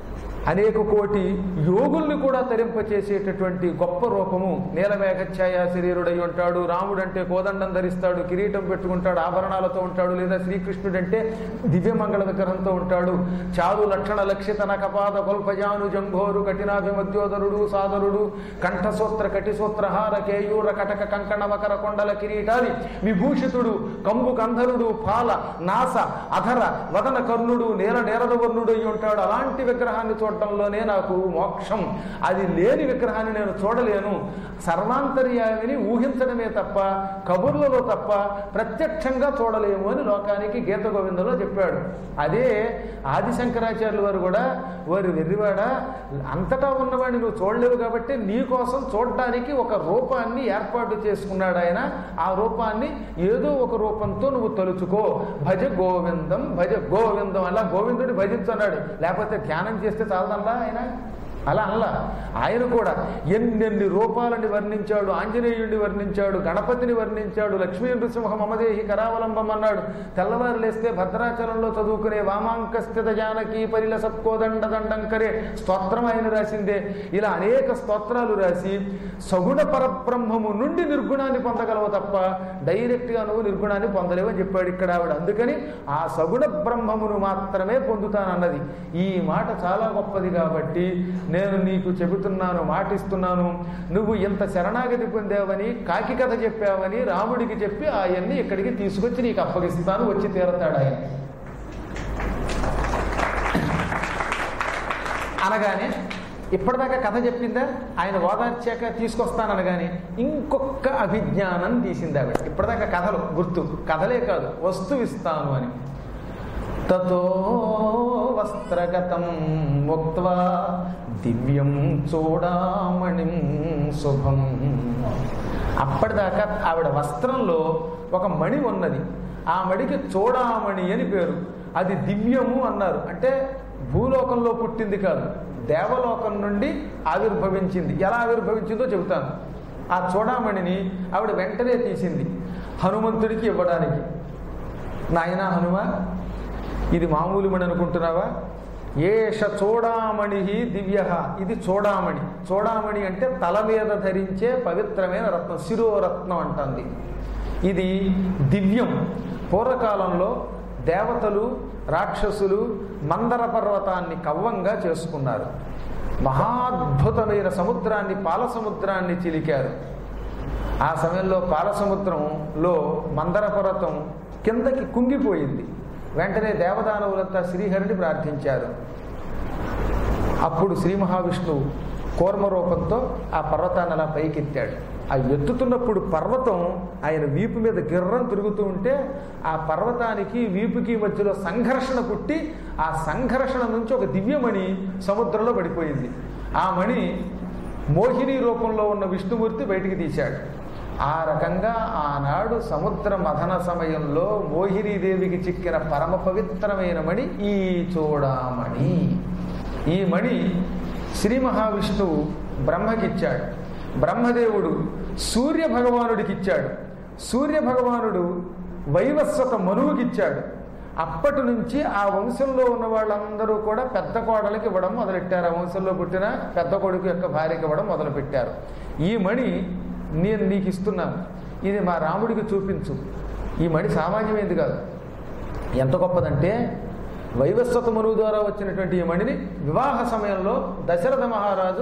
అనేక కోటి యోగుల్ని కూడా తరింపచేసేటటువంటి గొప్ప రూపము నీలమేఘఛాయ శరీరుడై ఉంటాడు రాముడు అంటే కోదండం ధరిస్తాడు కిరీటం పెట్టుకుంటాడు ఆభరణాలతో ఉంటాడు లేదా శ్రీకృష్ణుడు అంటే దివ్యమంగళ విగ్రహంతో ఉంటాడు చారు లక్షణ లక్షిత నకపాద కొల్పజాను జంఘోరు కఠినాభిమద్యోదరుడు సాదరుడు కంఠసూత్ర కటిసూత్రహార కేయూర కటక కంకణ మకర కొండల కిరీటాలి విభూషితుడు కంబు కంధరుడు పాల నాస అధర వదన కర్ణుడు నేల నేరద వర్ణుడు అయి ఉంటాడు అలాంటి విగ్రహాన్ని చూడటంలోనే నాకు మోక్షం అది లేని విగ్రహాన్ని నేను చూడలేను సర్వాంతర్యామిని ఊహించడమే తప్ప కబుర్లలో తప్ప ప్రత్యక్షంగా చూడలేము అని లోకానికి గీత గోవిందంలో చెప్పాడు అదే ఆది శంకరాచార్యుల వారు కూడా వారి వెర్రివాడ అంతటా ఉన్నవాడిని నువ్వు చూడలేవు కాబట్టి నీ కోసం చూడడానికి ఒక రూపాన్ని ఏర్పాటు చేసుకున్నాడు ఆయన ఆ రూపాన్ని ఏదో ఒక రూపంతో నువ్వు తలుచుకో భజ గోవిందం భజ గోవిందం అలా గోవిందుడి భజించున్నాడు లేకపోతే ధ్యానం చేస్తే చాలదల్లా ఆయన అలా అలా ఆయన కూడా ఎన్నెన్ని రూపాలని వర్ణించాడు ఆంజనేయుడిని వర్ణించాడు గణపతిని వర్ణించాడు లక్ష్మీ నృసింహ మమదేహి కరావలంబం అన్నాడు తెల్లవారు లేస్తే భద్రాచలంలో చదువుకునే వామాంక స్థిత జానకి పరిల సత్కోదండ దండంకరే స్తోత్రం ఆయన రాసిందే ఇలా అనేక స్తోత్రాలు రాసి సగుణ పరబ్రహ్మము నుండి నిర్గుణాన్ని పొందగలవు తప్ప డైరెక్ట్గా నువ్వు నిర్గుణాన్ని పొందలేవు అని చెప్పాడు ఇక్కడ ఆవిడ అందుకని ఆ సగుణ బ్రహ్మమును మాత్రమే పొందుతానన్నది ఈ మాట చాలా గొప్పది కాబట్టి నేను నీకు చెబుతున్నాను మాటిస్తున్నాను నువ్వు ఇంత శరణాగతి పొందావని కాకి కథ చెప్పావని రాముడికి చెప్పి ఆయన్ని ఇక్కడికి తీసుకొచ్చి నీకు అప్పగిస్తాను వచ్చి తీరతాడు ఆయన అనగానే ఇప్పటిదాకా కథ చెప్పిందా ఆయన ఓదార్చాక తీసుకొస్తాననగానే ఇంకొక అభిజ్ఞానం తీసింది ఆవిడ ఇప్పటిదాకా కథలు గుర్తు కథలే కాదు వస్తువు ఇస్తాను అని తతో వస్త్రగతం ముక్త్వా దివ్యం చూడామణిం శుభం అప్పటిదాకా ఆవిడ వస్త్రంలో ఒక మణి ఉన్నది ఆ మణికి చూడామణి అని పేరు అది దివ్యము అన్నారు అంటే భూలోకంలో పుట్టింది కాదు దేవలోకం నుండి ఆవిర్భవించింది ఎలా ఆవిర్భవించిందో చెబుతాను ఆ చూడామణిని ఆవిడ వెంటనే తీసింది హనుమంతుడికి ఇవ్వడానికి నాయన హనుమ ఇది మామూలు మణి అనుకుంటున్నావా ఏష చూడామణి దివ్య ఇది చూడామణి చూడామణి అంటే తల మీద ధరించే పవిత్రమైన రత్నం శిరోరత్నం అంటుంది ఇది దివ్యం పూర్వకాలంలో దేవతలు రాక్షసులు మందర పర్వతాన్ని కవ్వంగా చేసుకున్నారు మహాద్భుతమైన సముద్రాన్ని పాల సముద్రాన్ని చిలికారు ఆ సమయంలో పాలసముద్రంలో మందర పర్వతం కిందకి కుంగిపోయింది వెంటనే దేవదానవులంతా శ్రీహరిని ప్రార్థించారు అప్పుడు శ్రీ మహావిష్ణువు కూర్మ రూపంతో ఆ పర్వతాన్ని అలా పైకెత్తాడు ఆ ఎత్తుతున్నప్పుడు పర్వతం ఆయన వీపు మీద గిర్రం తిరుగుతూ ఉంటే ఆ పర్వతానికి వీపుకి మధ్యలో సంఘర్షణ పుట్టి ఆ సంఘర్షణ నుంచి ఒక దివ్యమణి సముద్రంలో పడిపోయింది ఆ మణి మోహిని రూపంలో ఉన్న విష్ణుమూర్తి బయటికి తీశాడు ఆ రకంగా ఆనాడు సముద్ర మథన సమయంలో మోహినీదేవికి చిక్కిన పరమ పవిత్రమైన మణి ఈ చూడామణి ఈ మణి శ్రీ మహావిష్ణువు బ్రహ్మకిచ్చాడు బ్రహ్మదేవుడు సూర్య భగవానుడికి ఇచ్చాడు సూర్య భగవానుడు వైవస్వత మనువుకిచ్చాడు అప్పటి నుంచి ఆ వంశంలో ఉన్న వాళ్ళందరూ కూడా పెద్ద కోడలికి ఇవ్వడం మొదలెట్టారు ఆ వంశంలో పుట్టిన పెద్ద కొడుకు యొక్క భార్యకి ఇవ్వడం మొదలుపెట్టారు ఈ మణి నేను నీకు ఇస్తున్నాను ఇది మా రాముడికి చూపించు ఈ మణి సామాన్యమైనది కాదు ఎంత గొప్పదంటే వైవస్వత మనువు ద్వారా వచ్చినటువంటి ఈ మణిని వివాహ సమయంలో దశరథ మహారాజు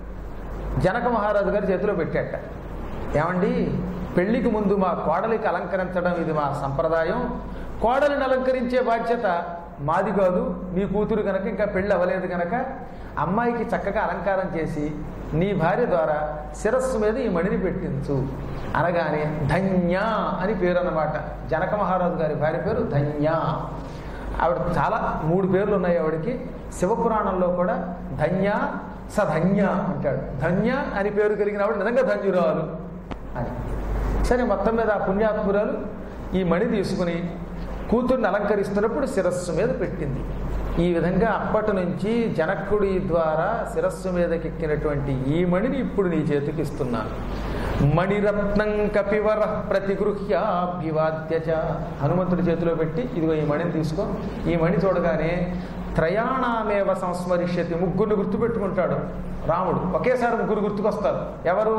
జనక మహారాజు గారి చేతిలో పెట్టాట ఏమండి పెళ్లికి ముందు మా కోడలికి అలంకరించడం ఇది మా సంప్రదాయం కోడలిని అలంకరించే బాధ్యత మాది కాదు నీ కూతురు కనుక ఇంకా పెళ్లి అవ్వలేదు కనుక అమ్మాయికి చక్కగా అలంకారం చేసి నీ భార్య ద్వారా శిరస్సు మీద ఈ మణిని పెట్టించు అనగానే ధన్య అని పేరు అన్నమాట జనక మహారాజు గారి భార్య పేరు ధన్య ఆవిడ చాలా మూడు పేర్లు ఉన్నాయి ఆవిడకి శివపురాణంలో కూడా ధన్య సధన్య అంటాడు ధన్య అని పేరు కలిగిన ఆవిడ నిజంగా ధన్యురాలు అని సరే మొత్తం మీద ఆ పుణ్యాత్మురాలు ఈ మణి తీసుకుని కూతుర్ని అలంకరిస్తున్నప్పుడు శిరస్సు మీద పెట్టింది ఈ విధంగా అప్పటి నుంచి జనకుడి ద్వారా శిరస్సు మీదకి ఎక్కినటువంటి ఈ మణిని ఇప్పుడు నీ చేతికి ఇస్తున్నాను మణిరత్నం కపివర ప్రతిగృహ్యాభివాద్యచ హనుమంతుడి చేతిలో పెట్టి ఇదిగో ఈ మణిని తీసుకో ఈ మణి చూడగానే త్రయాణమేవ సంస్మరిష్యతి ముగ్గురిని గుర్తుపెట్టుకుంటాడు రాముడు ఒకేసారి ముగ్గురు గుర్తుకొస్తారు ఎవరు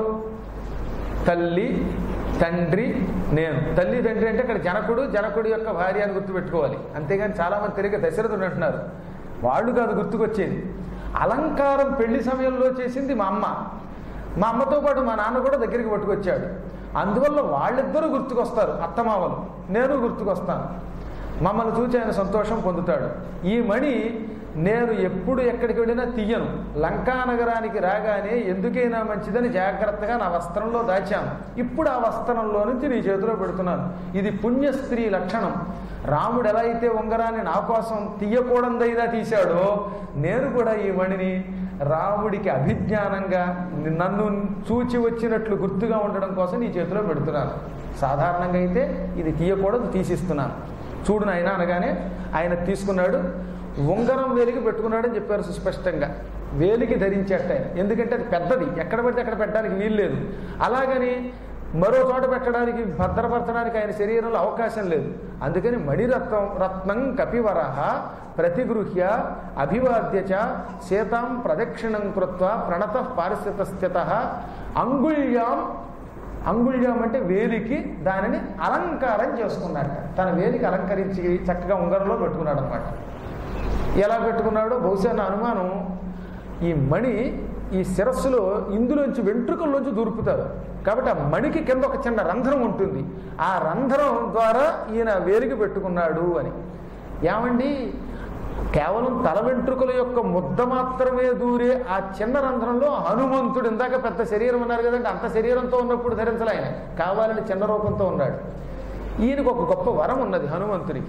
తల్లి తండ్రి నేను తల్లి తండ్రి అంటే ఇక్కడ జనకుడు జనకుడి యొక్క భార్య అని గుర్తుపెట్టుకోవాలి అంతేగాని చాలామంది తిరిగి దశరథుడు అంటున్నారు వాళ్ళు కాదు గుర్తుకొచ్చేది అలంకారం పెళ్లి సమయంలో చేసింది మా అమ్మ మా అమ్మతో పాటు మా నాన్న కూడా దగ్గరికి పట్టుకొచ్చాడు అందువల్ల వాళ్ళిద్దరూ గుర్తుకొస్తారు అత్తమామలు నేను గుర్తుకొస్తాను మమ్మల్ని చూసి ఆయన సంతోషం పొందుతాడు ఈ మణి నేను ఎప్పుడు ఎక్కడికి వెళ్ళినా తీయను లంకా నగరానికి రాగానే ఎందుకైనా మంచిదని జాగ్రత్తగా నా వస్త్రంలో దాచాను ఇప్పుడు ఆ వస్త్రంలో నుంచి నీ చేతిలో పెడుతున్నాను ఇది పుణ్య స్త్రీ లక్షణం రాముడు ఎలా అయితే ఉంగరాన్ని నా కోసం తీయకూడదైనా తీశాడో నేను కూడా ఈ మణిని రాముడికి అభిజ్ఞానంగా నన్ను చూచి వచ్చినట్లు గుర్తుగా ఉండడం కోసం నీ చేతిలో పెడుతున్నాను సాధారణంగా అయితే ఇది తీయకూడదు తీసిస్తున్నాను చూడు నాయన అనగానే ఆయన తీసుకున్నాడు ఉంగరం వేలికి పెట్టుకున్నాడని చెప్పారు సుస్పష్టంగా వేలికి ధరించేట ఆయన ఎందుకంటే అది పెద్దది ఎక్కడ పడితే అక్కడ పెట్టడానికి వీలు లేదు అలాగని మరో చోట పెట్టడానికి భద్రపరచడానికి ఆయన శరీరంలో అవకాశం లేదు అందుకని మణిరత్నం రత్నం కపివరహ ప్రతిగృహ్య అభివాద్యచ సీతాం ప్రదక్షిణం కృత్వ ప్రణత పారిస్థిత స్థిత అంగుళ్యాం అంగుళ్యం అంటే వేలికి దానిని అలంకారం చేసుకున్నాడు తన వేలికి అలంకరించి చక్కగా ఉంగరంలో పెట్టుకున్నాడు అనమాట ఎలా పెట్టుకున్నాడో బహుశా నా అనుమానం ఈ మణి ఈ శిరస్సులో ఇందులోంచి వెంట్రుకల్లోంచి దూరుపుతారు కాబట్టి ఆ మణికి కింద ఒక చిన్న రంధ్రం ఉంటుంది ఆ రంధ్రం ద్వారా ఈయన వేలికి పెట్టుకున్నాడు అని ఏమండి కేవలం తల వెంట్రుకల యొక్క ముద్ద మాత్రమే దూరే ఆ చిన్న రంధ్రంలో హనుమంతుడు ఇందాక పెద్ద శరీరం ఉన్నారు కదండి అంత శరీరంతో ఉన్నప్పుడు ధరించలే ఆయన కావాలని చిన్న రూపంతో ఉన్నాడు ఈయనకు ఒక గొప్ప వరం ఉన్నది హనుమంతుడికి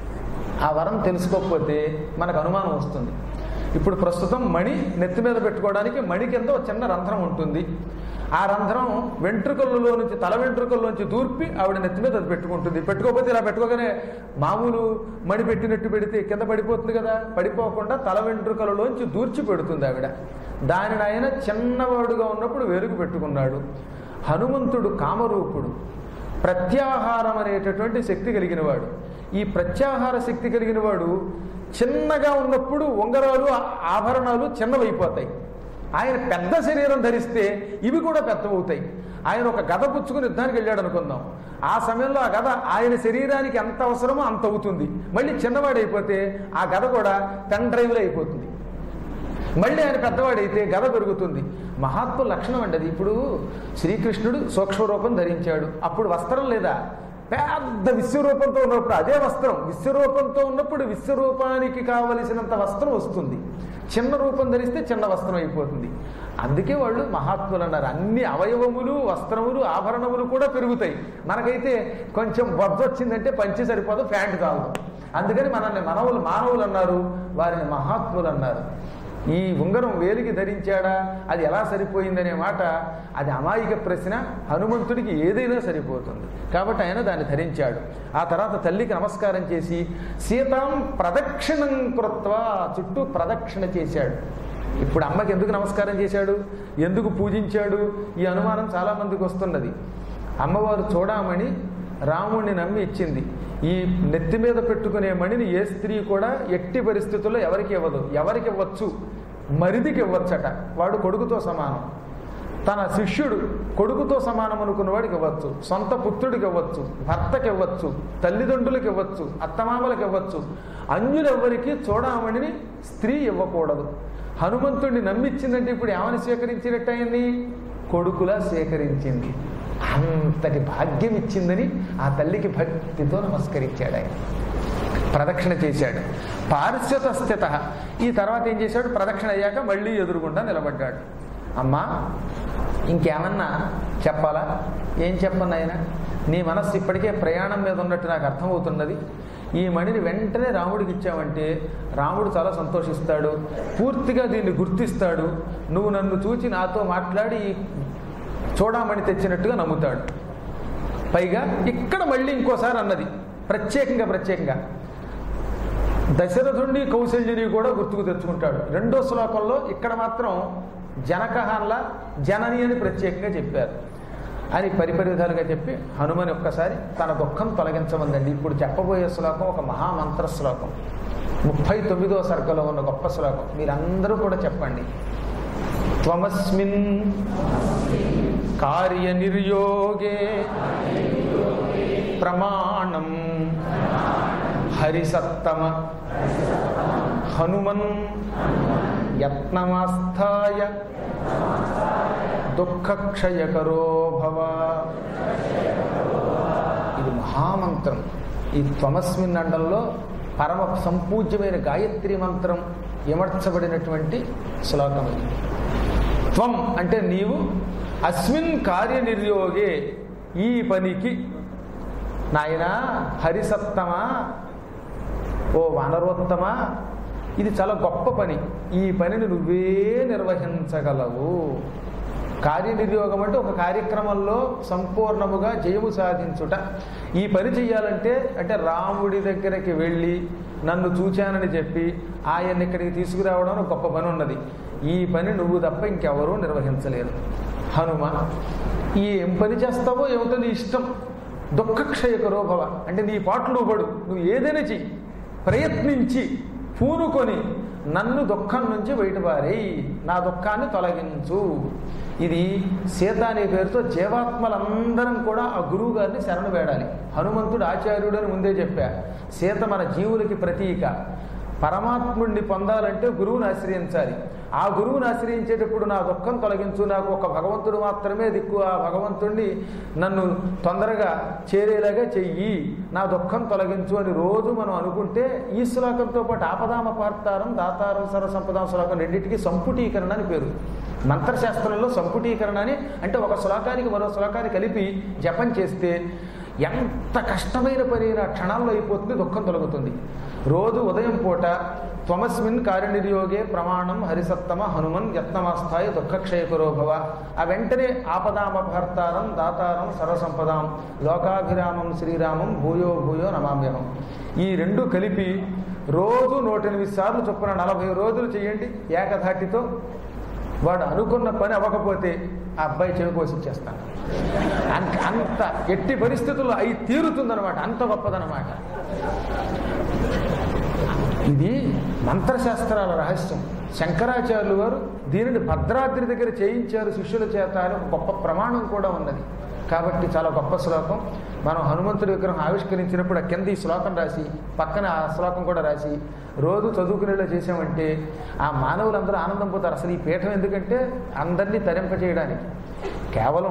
ఆ వరం తెలుసుకోకపోతే మనకు అనుమానం వస్తుంది ఇప్పుడు ప్రస్తుతం మణి నెత్తి మీద పెట్టుకోవడానికి మణి కింద ఒక చిన్న రంధ్రం ఉంటుంది ఆ రంధ్రం వెంట్రుకల్లో నుంచి తల వెంట్రుకల్లోంచి దూర్పి ఆవిడ నెత్తి మీద అది పెట్టుకుంటుంది పెట్టుకోకపోతే ఇలా పెట్టుకోగానే మామూలు మణి పెట్టినట్టు పెడితే కింద పడిపోతుంది కదా పడిపోకుండా తల వెంట్రుకలలోంచి దూర్చి పెడుతుంది ఆవిడ దానిని ఆయన చిన్నవాడుగా ఉన్నప్పుడు వెలుగు పెట్టుకున్నాడు హనుమంతుడు కామరూపుడు ప్రత్యాహారం అనేటటువంటి శక్తి కలిగిన వాడు ఈ ప్రత్యాహార శక్తి కలిగిన వాడు చిన్నగా ఉన్నప్పుడు ఉంగరాలు ఆ- ఆభరణాలు చిన్నవైపోతాయి ఆయన పెద్ద శరీరం ధరిస్తే ఇవి కూడా పెద్దవవుతాయి ఆయన ఒక గద పుచ్చుకుని యుద్ధానికి వెళ్ళాడు అనుకుందాం ఆ సమయంలో ఆ గద ఆయన శరీరానికి ఎంత అవసరమో అంత అవుతుంది మళ్ళీ చిన్నవాడైపోతే ఆ గద కూడా పెన్ డ్రైవ్లో అయిపోతుంది మళ్ళీ ఆయన పెద్దవాడైతే గద పెరుగుతుంది మహాత్మ లక్షణం అండి అది ఇప్పుడు శ్రీకృష్ణుడు సూక్ష్మరూపం ధరించాడు అప్పుడు వస్త్రం లేదా పెద్ద విశ్వరూపంతో ఉన్నప్పుడు అదే వస్త్రం విశ్వరూపంతో ఉన్నప్పుడు విశ్వరూపానికి కావలసినంత వస్త్రం వస్తుంది చిన్న రూపం ధరిస్తే చిన్న వస్త్రం అయిపోతుంది అందుకే వాళ్ళు మహాత్ములు అన్నారు అన్ని అవయవములు వస్త్రములు ఆభరణములు కూడా పెరుగుతాయి మనకైతే కొంచెం బొద్ద వచ్చిందంటే పంచి సరిపోదు ప్యాంట్ కావదు అందుకని మనల్ని మనవులు మానవులు అన్నారు వారిని మహాత్ములు అన్నారు ఈ ఉంగరం వేలికి ధరించాడా అది ఎలా సరిపోయిందనే మాట అది అమాయక ప్రశ్న హనుమంతుడికి ఏదైనా సరిపోతుంది కాబట్టి ఆయన దాన్ని ధరించాడు ఆ తర్వాత తల్లికి నమస్కారం చేసి సీతాం ప్రదక్షిణం కృత్వా చుట్టూ ప్రదక్షిణ చేశాడు ఇప్పుడు అమ్మకి ఎందుకు నమస్కారం చేశాడు ఎందుకు పూజించాడు ఈ అనుమానం చాలా మందికి వస్తున్నది అమ్మవారు చూడమని రాముణ్ణి నమ్మి ఇచ్చింది ఈ నెత్తి మీద పెట్టుకునే మణిని ఏ స్త్రీ కూడా ఎట్టి పరిస్థితుల్లో ఎవరికి ఇవ్వదు ఎవరికి ఇవ్వచ్చు మరిదికి ఇవ్వచ్చట వాడు కొడుకుతో సమానం తన శిష్యుడు కొడుకుతో సమానం అనుకున్న వాడికి ఇవ్వచ్చు సొంత పుత్రుడికి ఇవ్వచ్చు భర్తకి ఇవ్వచ్చు తల్లిదండ్రులకు ఇవ్వచ్చు అత్తమామలకు ఇవ్వచ్చు అన్యులెవ్వరికి చూడమణిని స్త్రీ ఇవ్వకూడదు హనుమంతుడిని నమ్మిచ్చిందంటే ఇప్పుడు ఏమని స్వీకరించినట్టు ఆయన్ని కొడుకులా స్వీకరించింది అంతటి భాగ్యం ఇచ్చిందని ఆ తల్లికి భక్తితో నమస్కరించాడు ఆయన ప్రదక్షిణ చేశాడు పారిశ్వత స్థిత ఈ తర్వాత ఏం చేశాడు ప్రదక్షిణ అయ్యాక మళ్ళీ ఎదురుగుండా నిలబడ్డాడు అమ్మా ఇంకేమన్నా చెప్పాలా ఏం చెప్పను ఆయన నీ మనస్సు ఇప్పటికే ప్రయాణం మీద ఉన్నట్టు నాకు అర్థమవుతున్నది ఈ మణిని వెంటనే రాముడికి ఇచ్చావంటే రాముడు చాలా సంతోషిస్తాడు పూర్తిగా దీన్ని గుర్తిస్తాడు నువ్వు నన్ను చూచి నాతో మాట్లాడి ఈ చూడమని తెచ్చినట్టుగా నమ్ముతాడు పైగా ఇక్కడ మళ్ళీ ఇంకోసారి అన్నది ప్రత్యేకంగా ప్రత్యేకంగా దశరథుణ్ణి కౌశల్యుని కూడా గుర్తుకు తెచ్చుకుంటాడు రెండో శ్లోకంలో ఇక్కడ మాత్రం జనకహాన్లా జనని అని ప్రత్యేకంగా చెప్పారు అని పరిపరి విధాలుగా చెప్పి హనుమని ఒక్కసారి తన దుఃఖం తొలగించమందండి ఇప్పుడు చెప్పబోయే శ్లోకం ఒక మహామంత్ర శ్లోకం ముప్పై తొమ్మిదో సర్గలో ఉన్న గొప్ప శ్లోకం మీరందరూ కూడా చెప్పండి త్వమస్మిన్ కార్యనిర్యోగే ప్రమాణం హరిసత్తమ హనుమన్ యత్నమాస్థాయ దుఃఖక్షయకరో భవ ఇది మహామంత్రం ఈ త్వమస్మిన్ అండంలో పరమ సంపూజ్యమైన గాయత్రి మంత్రం ఇమర్చబడినటువంటి శ్లోకం ఇది త్వం అంటే నీవు అస్మిన్ కార్యనిర్యోగే ఈ పనికి నాయనా హరిసత్తమా ఓ వానరోత్తమా ఇది చాలా గొప్ప పని ఈ పనిని నువ్వే నిర్వహించగలవు కార్యనిర్యోగం అంటే ఒక కార్యక్రమంలో సంపూర్ణముగా జయము సాధించుట ఈ పని చెయ్యాలంటే అంటే రాముడి దగ్గరికి వెళ్ళి నన్ను చూచానని చెప్పి ఆయన్ని ఇక్కడికి తీసుకురావడం ఒక గొప్ప పని ఉన్నది ఈ పని నువ్వు తప్ప ఇంకెవరూ నిర్వహించలేరు హనుమ ఈ ఏం పని చేస్తావో ఏమిటో నీ ఇష్టం దుఃఖక్షయకరో భవ అంటే నీ పాటలు పడు నువ్వు ఏదైనా చెయ్యి ప్రయత్నించి పూనుకొని నన్ను దుఃఖం నుంచి బయటపారేయి నా దుఃఖాన్ని తొలగించు ఇది సీత అనే పేరుతో జీవాత్మలందరం కూడా ఆ గురువు గారిని శరణు వేడాలి హనుమంతుడు ఆచార్యుడు అని ముందే చెప్పా సీత మన జీవులకి ప్రతీక పరమాత్ముడిని పొందాలంటే గురువుని ఆశ్రయించాలి ఆ గురువుని ఆశ్రయించేటప్పుడు నా దుఃఖం తొలగించు నాకు ఒక భగవంతుడు మాత్రమే దిక్కు ఆ భగవంతుణ్ణి నన్ను తొందరగా చేరేలాగా చెయ్యి నా దుఃఖం తొలగించు అని రోజు మనం అనుకుంటే ఈ శ్లోకంతో పాటు ఆపదామ పార్తారం దాతారం సర్వసంపదాం శ్లోకం రెండింటికి సంపుటీకరణ అని పేరు మంత్రశాస్త్రంలో సంపుటీకరణ అని అంటే ఒక శ్లోకానికి మరో శ్లోకాన్ని కలిపి జపం చేస్తే ఎంత కష్టమైన పని అయినా క్షణాల్లో అయిపోతుంది దుఃఖం తొలగుతుంది రోజు ఉదయం పూట త్వమస్మిన్ కార్యనిర్యోగే ప్రమాణం హరిసత్తమ హనుమన్ యత్నమాస్థాయ దుఃఖక్షయకురోభవ ఆ వెంటనే ఆపదామభర్తారం దాతారం సర్వసంపదాం లోకాభిరామం శ్రీరామం భూయో భూయో నమామ్యహం ఈ రెండు కలిపి రోజు నూట ఎనిమిది సార్లు చొప్పున నలభై రోజులు చేయండి ఏకధాటితో వాడు అనుకున్న పని అవ్వకపోతే ఆ అబ్బాయి చెవి కోసిచ్చేస్తాను అంత అంత ఎట్టి పరిస్థితుల్లో అయి తీరుతుందనమాట అంత గొప్పదనమాట ఇది మంత్రశాస్త్రాల రహస్యం శంకరాచార్యులు వారు దీనిని భద్రాద్రి దగ్గర చేయించారు శిష్యుల చేత అని ఒక గొప్ప ప్రమాణం కూడా ఉన్నది కాబట్టి చాలా గొప్ప శ్లోకం మనం హనుమంతుడి విగ్రహం ఆవిష్కరించినప్పుడు ఆ కింద ఈ శ్లోకం రాసి పక్కన ఆ శ్లోకం కూడా రాసి రోజు చదువుకునేలా చేసామంటే ఆ మానవులందరూ ఆనందం పోతారు అసలు ఈ పీఠం ఎందుకంటే అందరినీ తరింపచేయడానికి కేవలం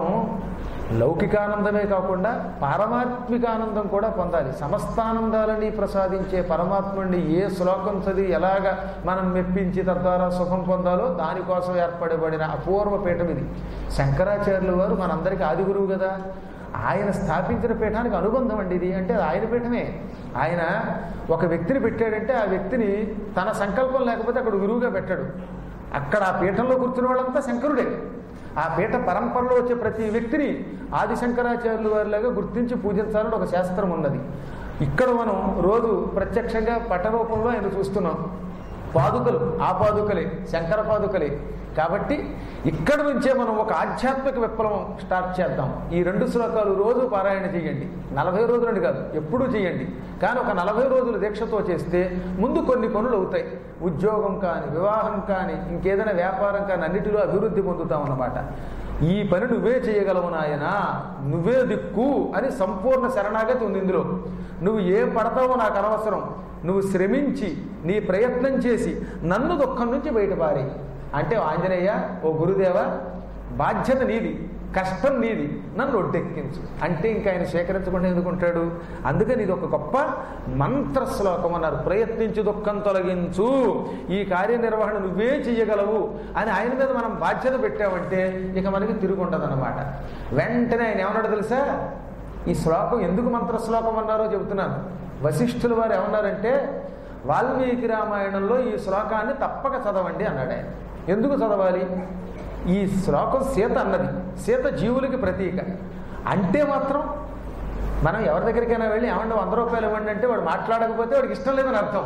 లౌకికానందమే కాకుండా పారమాత్మిక ఆనందం కూడా పొందాలి సమస్తానందాలని ప్రసాదించే పరమాత్ముడిని ఏ శ్లోకం చదివి ఎలాగ మనం మెప్పించి తద్వారా సుఖం పొందాలో దానికోసం ఏర్పడబడిన అపూర్వ పీఠం ఇది శంకరాచార్యుల వారు మనందరికీ ఆది గురువు కదా ఆయన స్థాపించిన పీఠానికి అనుబంధం అండి ఇది అంటే అది ఆయన పీఠమే ఆయన ఒక వ్యక్తిని పెట్టాడంటే ఆ వ్యక్తిని తన సంకల్పం లేకపోతే అక్కడ గురువుగా పెట్టాడు అక్కడ ఆ పీఠంలో కూర్చున్న వాళ్ళంతా శంకరుడే ఆ పీఠ పరంపరలో వచ్చే ప్రతి వ్యక్తిని ఆది శంకరాచార్యుల వారిలాగా గుర్తించి పూజించాలని ఒక శాస్త్రం ఉన్నది ఇక్కడ మనం రోజు ప్రత్యక్షంగా పట్టరూపంలో ఆయన చూస్తున్నాం పాదుకలు ఆ పాదుకలే శంకర పాదుకలే కాబట్టి ఇక్కడ నుంచే మనం ఒక ఆధ్యాత్మిక విప్లవం స్టార్ట్ చేద్దాం ఈ రెండు శ్లోకాలు రోజు పారాయణ చేయండి నలభై రోజులని కాదు ఎప్పుడూ చేయండి కానీ ఒక నలభై రోజులు దీక్షతో చేస్తే ముందు కొన్ని పనులు అవుతాయి ఉద్యోగం కానీ వివాహం కానీ ఇంకేదైనా వ్యాపారం కానీ అన్నిటిలో అభివృద్ధి పొందుతాం అన్నమాట ఈ పని నువ్వే చేయగలవు నాయనా నువ్వే దిక్కు అని సంపూర్ణ శరణాగతి ఉంది ఇందులో నువ్వు ఏం పడతావో నాకు అనవసరం నువ్వు శ్రమించి నీ ప్రయత్నం చేసి నన్ను దుఃఖం నుంచి బయటపారి అంటే ఆంజనేయ ఓ గురుదేవ బాధ్యత నీది కష్టం నీది నన్ను ఒడ్డెక్కించు అంటే ఇంకా ఆయన స్వీకరించకుండా ఎందుకుంటాడు అందుకని ఇది ఒక గొప్ప మంత్ర శ్లోకం అన్నారు ప్రయత్నించు దుఃఖం తొలగించు ఈ కార్యనిర్వహణ నువ్వే చెయ్యగలవు అని ఆయన మీద మనం బాధ్యత పెట్టామంటే ఇక మనకి తిరుగుండదన్నమాట వెంటనే ఆయన ఏమన్నాడు తెలుసా ఈ శ్లోకం ఎందుకు మంత్ర శ్లోకం అన్నారో చెబుతున్నాను వశిష్ఠుల వారు ఏమన్నారంటే వాల్మీకి రామాయణంలో ఈ శ్లోకాన్ని తప్పక చదవండి అన్నాడు ఆయన ఎందుకు చదవాలి ఈ శ్లోకం సీత అన్నది సీత జీవులకి ప్రతీక అంటే మాత్రం మనం ఎవరి దగ్గరికైనా వెళ్ళి ఏమంటే వంద రూపాయలు ఇవ్వండి అంటే వాడు మాట్లాడకపోతే వాడికి ఇష్టం లేదని అర్థం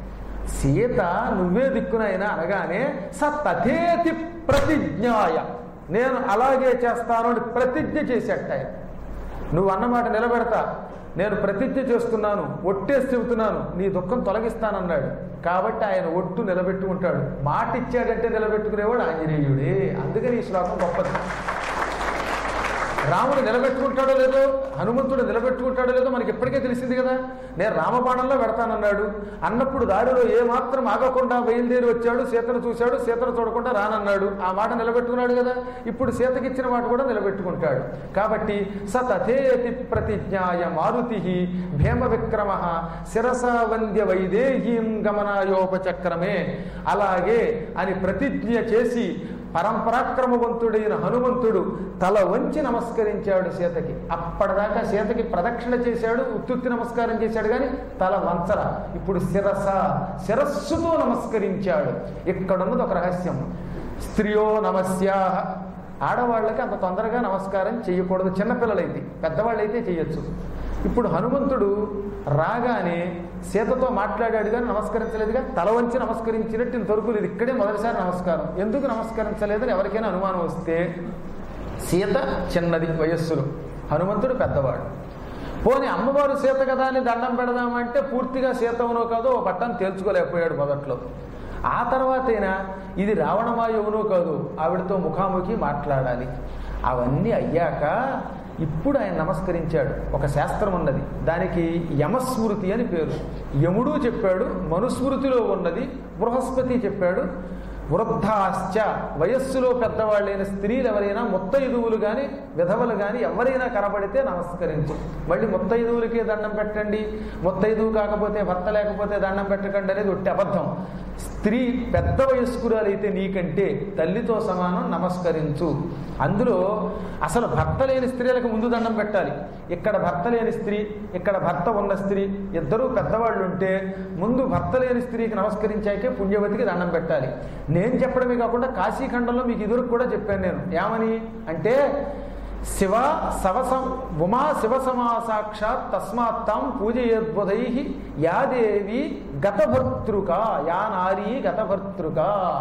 సీత నువ్వే దిక్కునైనా అనగానే స తథేతి ప్రతిజ్ఞాయ నేను అలాగే చేస్తాను అని ప్రతిజ్ఞ చేసేట ఆయన నువ్వు అన్నమాట నిలబెడతా నేను ప్రతిజ్ఞ చేస్తున్నాను ఒట్టేసి చెబుతున్నాను నీ దుఃఖం తొలగిస్తానన్నాడు కాబట్టి ఆయన ఒట్టు నిలబెట్టుకుంటాడు మాట ఇచ్చాడంటే నిలబెట్టుకునేవాడు ఆంజనేయుడే అందుకని ఈ శ్లోకం గొప్పది రాముడు నిలబెట్టుకుంటాడో లేదో హనుమంతుడు నిలబెట్టుకుంటాడో లేదో మనకి ఇప్పటికే తెలిసింది కదా నేను రామబాణంలో పెడతానన్నాడు అన్నప్పుడు దారిలో ఏ మాత్రం ఆగకుండా బయలుదేరి వచ్చాడు సీతను చూశాడు సీతను చూడకుండా రానన్నాడు ఆ మాట నిలబెట్టుకున్నాడు కదా ఇప్పుడు సీతకి ఇచ్చిన మాట కూడా నిలబెట్టుకుంటాడు కాబట్టి సతథేతి ప్రతిజ్ఞాయ మారుతి భీమ విక్రమ శిరస వంద్య వైదేహీం గమనాయోపచక్రమే అలాగే అని ప్రతిజ్ఞ చేసి పరంపరాక్రమవంతుడైన హనుమంతుడు తల వంచి నమస్కరించాడు సీతకి అప్పటిదాకా సీతకి ప్రదక్షిణ చేశాడు ఉత్తుత్తి నమస్కారం చేశాడు కానీ తల వంచల ఇప్పుడు శిరస శిరస్సుతో నమస్కరించాడు ఇక్కడున్నది ఒక రహస్యం స్త్రియో నమస్యా ఆడవాళ్ళకి అంత తొందరగా నమస్కారం చేయకూడదు చిన్నపిల్లలైతే పెద్దవాళ్ళైతే చేయొచ్చు ఇప్పుడు హనుమంతుడు రాగానే సీతతో మాట్లాడాడు కానీ నమస్కరించలేదుగా తల వంచి నమస్కరించినట్టు ఇంతవరకు లేదు ఇక్కడే మొదటిసారి నమస్కారం ఎందుకు నమస్కరించలేదని ఎవరికైనా అనుమానం వస్తే సీత చిన్నది వయస్సులో హనుమంతుడు పెద్దవాడు పోనీ అమ్మవారు సీత కదా అని దండం పెడదామంటే పూర్తిగా సీతవునో కాదో ఓ పట్టం తేల్చుకోలేకపోయాడు మొదట్లో ఆ తర్వాతైనా ఇది రావణమాయవునో కాదు ఆవిడతో ముఖాముఖి మాట్లాడాలి అవన్నీ అయ్యాక ఇప్పుడు ఆయన నమస్కరించాడు ఒక శాస్త్రం ఉన్నది దానికి యమస్మృతి అని పేరు యముడు చెప్పాడు మనుస్మృతిలో ఉన్నది బృహస్పతి చెప్పాడు వృద్ధాశ్చ వయస్సులో పెద్దవాళ్ళైన స్త్రీలు ఎవరైనా ముత్తైదువులు కానీ విధవలు కానీ ఎవరైనా కనబడితే నమస్కరించు మళ్ళీ ముత్తైదువులకే దండం పెట్టండి ముత్తైదువు కాకపోతే భర్త లేకపోతే దండం పెట్టకండి అనేది ఒట్టి అబద్ధం స్త్రీ పెద్ద వయస్కురాలైతే నీకంటే తల్లితో సమానం నమస్కరించు అందులో అసలు భర్త లేని స్త్రీలకు ముందు దండం పెట్టాలి ఇక్కడ భర్త లేని స్త్రీ ఇక్కడ భర్త ఉన్న స్త్రీ ఇద్దరూ పెద్దవాళ్ళు ఉంటే ముందు భర్త లేని స్త్రీకి నమస్కరించాకే పుణ్యవతికి దండం పెట్టాలి నేను చెప్పడమే కాకుండా కాశీఖండంలో మీకు ఇదురు కూడా చెప్పాను నేను ఏమని అంటే శివ సవసం ఉమా శివ సమాసాక్షాత్ తస్మాత్ తాం పూజయద్బుధై యా దేవి గతభర్తృక యా నారీ గతభర్తృక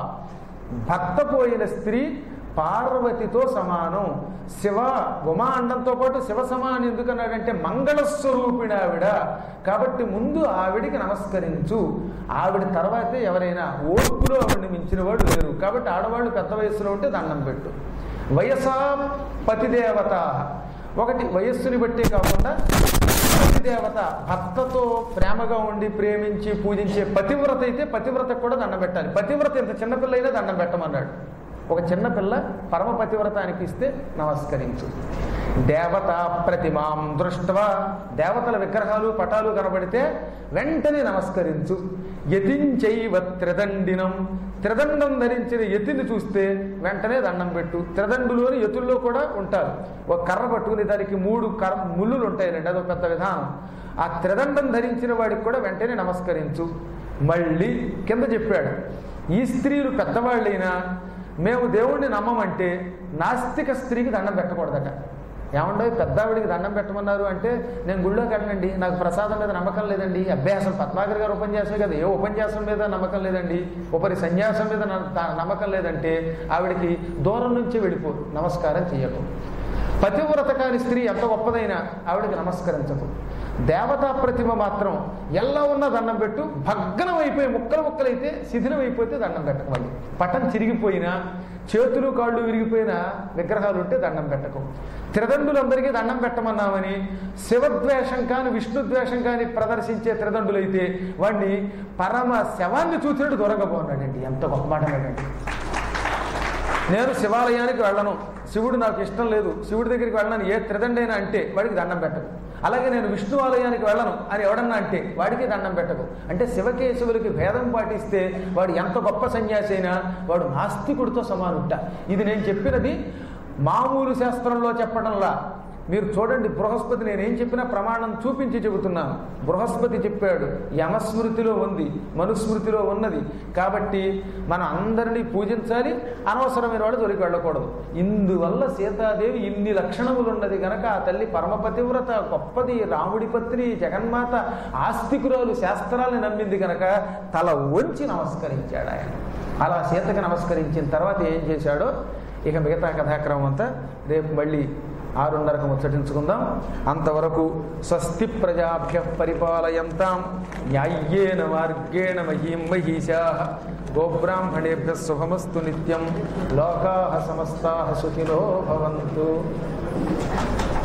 భర్త పోయిన స్త్రీ పార్వతితో సమానం శివ ఉమా అండంతో పాటు శివ సమానం ఎందుకన్నాడంటే మంగళస్వరూపిణి ఆవిడ కాబట్టి ముందు ఆవిడికి నమస్కరించు ఆవిడ తర్వాతే ఎవరైనా ఓర్పులో ఆవిడని మించిన వాడు లేరు కాబట్టి ఆడవాళ్ళు పెద్ద వయస్సులో ఉంటే దండం పెట్టు వయసా పతిదేవత ఒకటి వయస్సుని బట్టే కాకుండా పతిదేవత భర్తతో ప్రేమగా ఉండి ప్రేమించి పూజించే పతివ్రత అయితే పతివ్రతకు కూడా దండం పెట్టాలి పతివ్రత ఇంత చిన్నపిల్ల అయినా దండం పెట్టమన్నాడు ఒక చిన్నపిల్ల పరమ పతివ్రత అనిపిస్తే నమస్కరించు దేవత ప్రతిమాం దృష్టవా దేవతల విగ్రహాలు పటాలు కనబడితే వెంటనే నమస్కరించు యతించైవ త్రిదండినం త్రిదండం ధరించిన యతిని చూస్తే వెంటనే దండం పెట్టు త్రిదండులోని యతుల్లో కూడా ఉంటారు ఒక కర్ర పట్టుకుని దానికి మూడు కర్ర ముళ్ళులు ఉంటాయండి అదొక పెద్ద విధానం ఆ త్రిదండం ధరించిన వాడికి కూడా వెంటనే నమస్కరించు మళ్ళీ కింద చెప్పాడు ఈ స్త్రీలు పెద్దవాళ్ళైనా మేము దేవుణ్ణి నమ్మమంటే నాస్తిక స్త్రీకి దండం పెట్టకూడదట ఏమండో పెద్దావిడికి దండం పెట్టమన్నారు అంటే నేను గుళ్ళోకి వెళ్ళండి నాకు ప్రసాదం మీద నమ్మకం లేదండి అబ్బాయి అసలు పద్మాకర్ గారు ఉపన్యాసం కదా ఏ ఉపన్యాసం మీద నమ్మకం లేదండి ఉపరి సన్యాసం మీద న- త- నమ్మకం లేదంటే ఆవిడికి దూరం నుంచి వెళ్ళిపో నమస్కారం చెయ్యకు పతివ్రత కాని స్త్రీ ఎంత గొప్పదైనా ఆవిడకి నమస్కరించకు దేవతా ప్రతిమ మాత్రం ఎలా ఉన్నా దండం పెట్టు భగ్నం అయిపోయి ముక్కలు ముక్కలైతే శిథిలం అయిపోతే దండం పెట్టకు మళ్ళీ పటం చిరిగిపోయినా చేతులు కాళ్ళు విరిగిపోయిన విగ్రహాలు ఉంటే దండం పెట్టకు త్రిదండులందరికీ దండం పెట్టమన్నామని శివద్వేషం కాని విష్ణుద్వేషం కాని ప్రదర్శించే త్రిదండులైతే వాడిని పరమ శవాన్ని చూసినట్టు దూరంగా పోన్నాడండి ఎంత గొప్ప మాట అన్నాడండి నేను శివాలయానికి వెళ్ళను శివుడు నాకు ఇష్టం లేదు శివుడి దగ్గరికి వెళ్ళను ఏ త్రిదండైనా అంటే వాడికి దండం పెట్టకు అలాగే నేను విష్ణు ఆలయానికి వెళ్ళను అని ఎవడన్నా అంటే వాడికి దండం పెట్టకు అంటే శివకేశవులకి భేదం పాటిస్తే వాడు ఎంత గొప్ప సన్యాసి అయినా వాడు నాస్తికుడితో సమానుట్ట ఇది నేను చెప్పినది మామూలు శాస్త్రంలో చెప్పడంలా మీరు చూడండి బృహస్పతి నేనేం చెప్పినా ప్రమాణం చూపించి చెబుతున్నాను బృహస్పతి చెప్పాడు యమస్మృతిలో ఉంది మనుస్మృతిలో ఉన్నది కాబట్టి మనం అందరినీ పూజించాలి అనవసరమైన వాడు దొరికి వెళ్ళకూడదు ఇందువల్ల సీతాదేవి ఇన్ని లక్షణములు ఉన్నది గనక ఆ తల్లి పరమపతివ్రత గొప్పది రాముడి పత్ని జగన్మాత ఆస్తికురాలు శాస్త్రాలను నమ్మింది గనక తల వంచి నమస్కరించాడు ఆయన అలా సీతకి నమస్కరించిన తర్వాత ఏం చేశాడో ఇక మిగతా కథాక్రమం అంతా రేపు మళ్ళీ ఆరున్నరకు ముచ్చటించుకుందాం అంతవరకు స్వస్తి ప్రజాభ్య పరిపాలయంతాం న్యాయ్యేన మార్గేణ మహీం మహీషా గోబ్రాహ్మణేభ్య శుభమస్తు నిత్యం లోకా సమస్తా సుఖినో భవంతు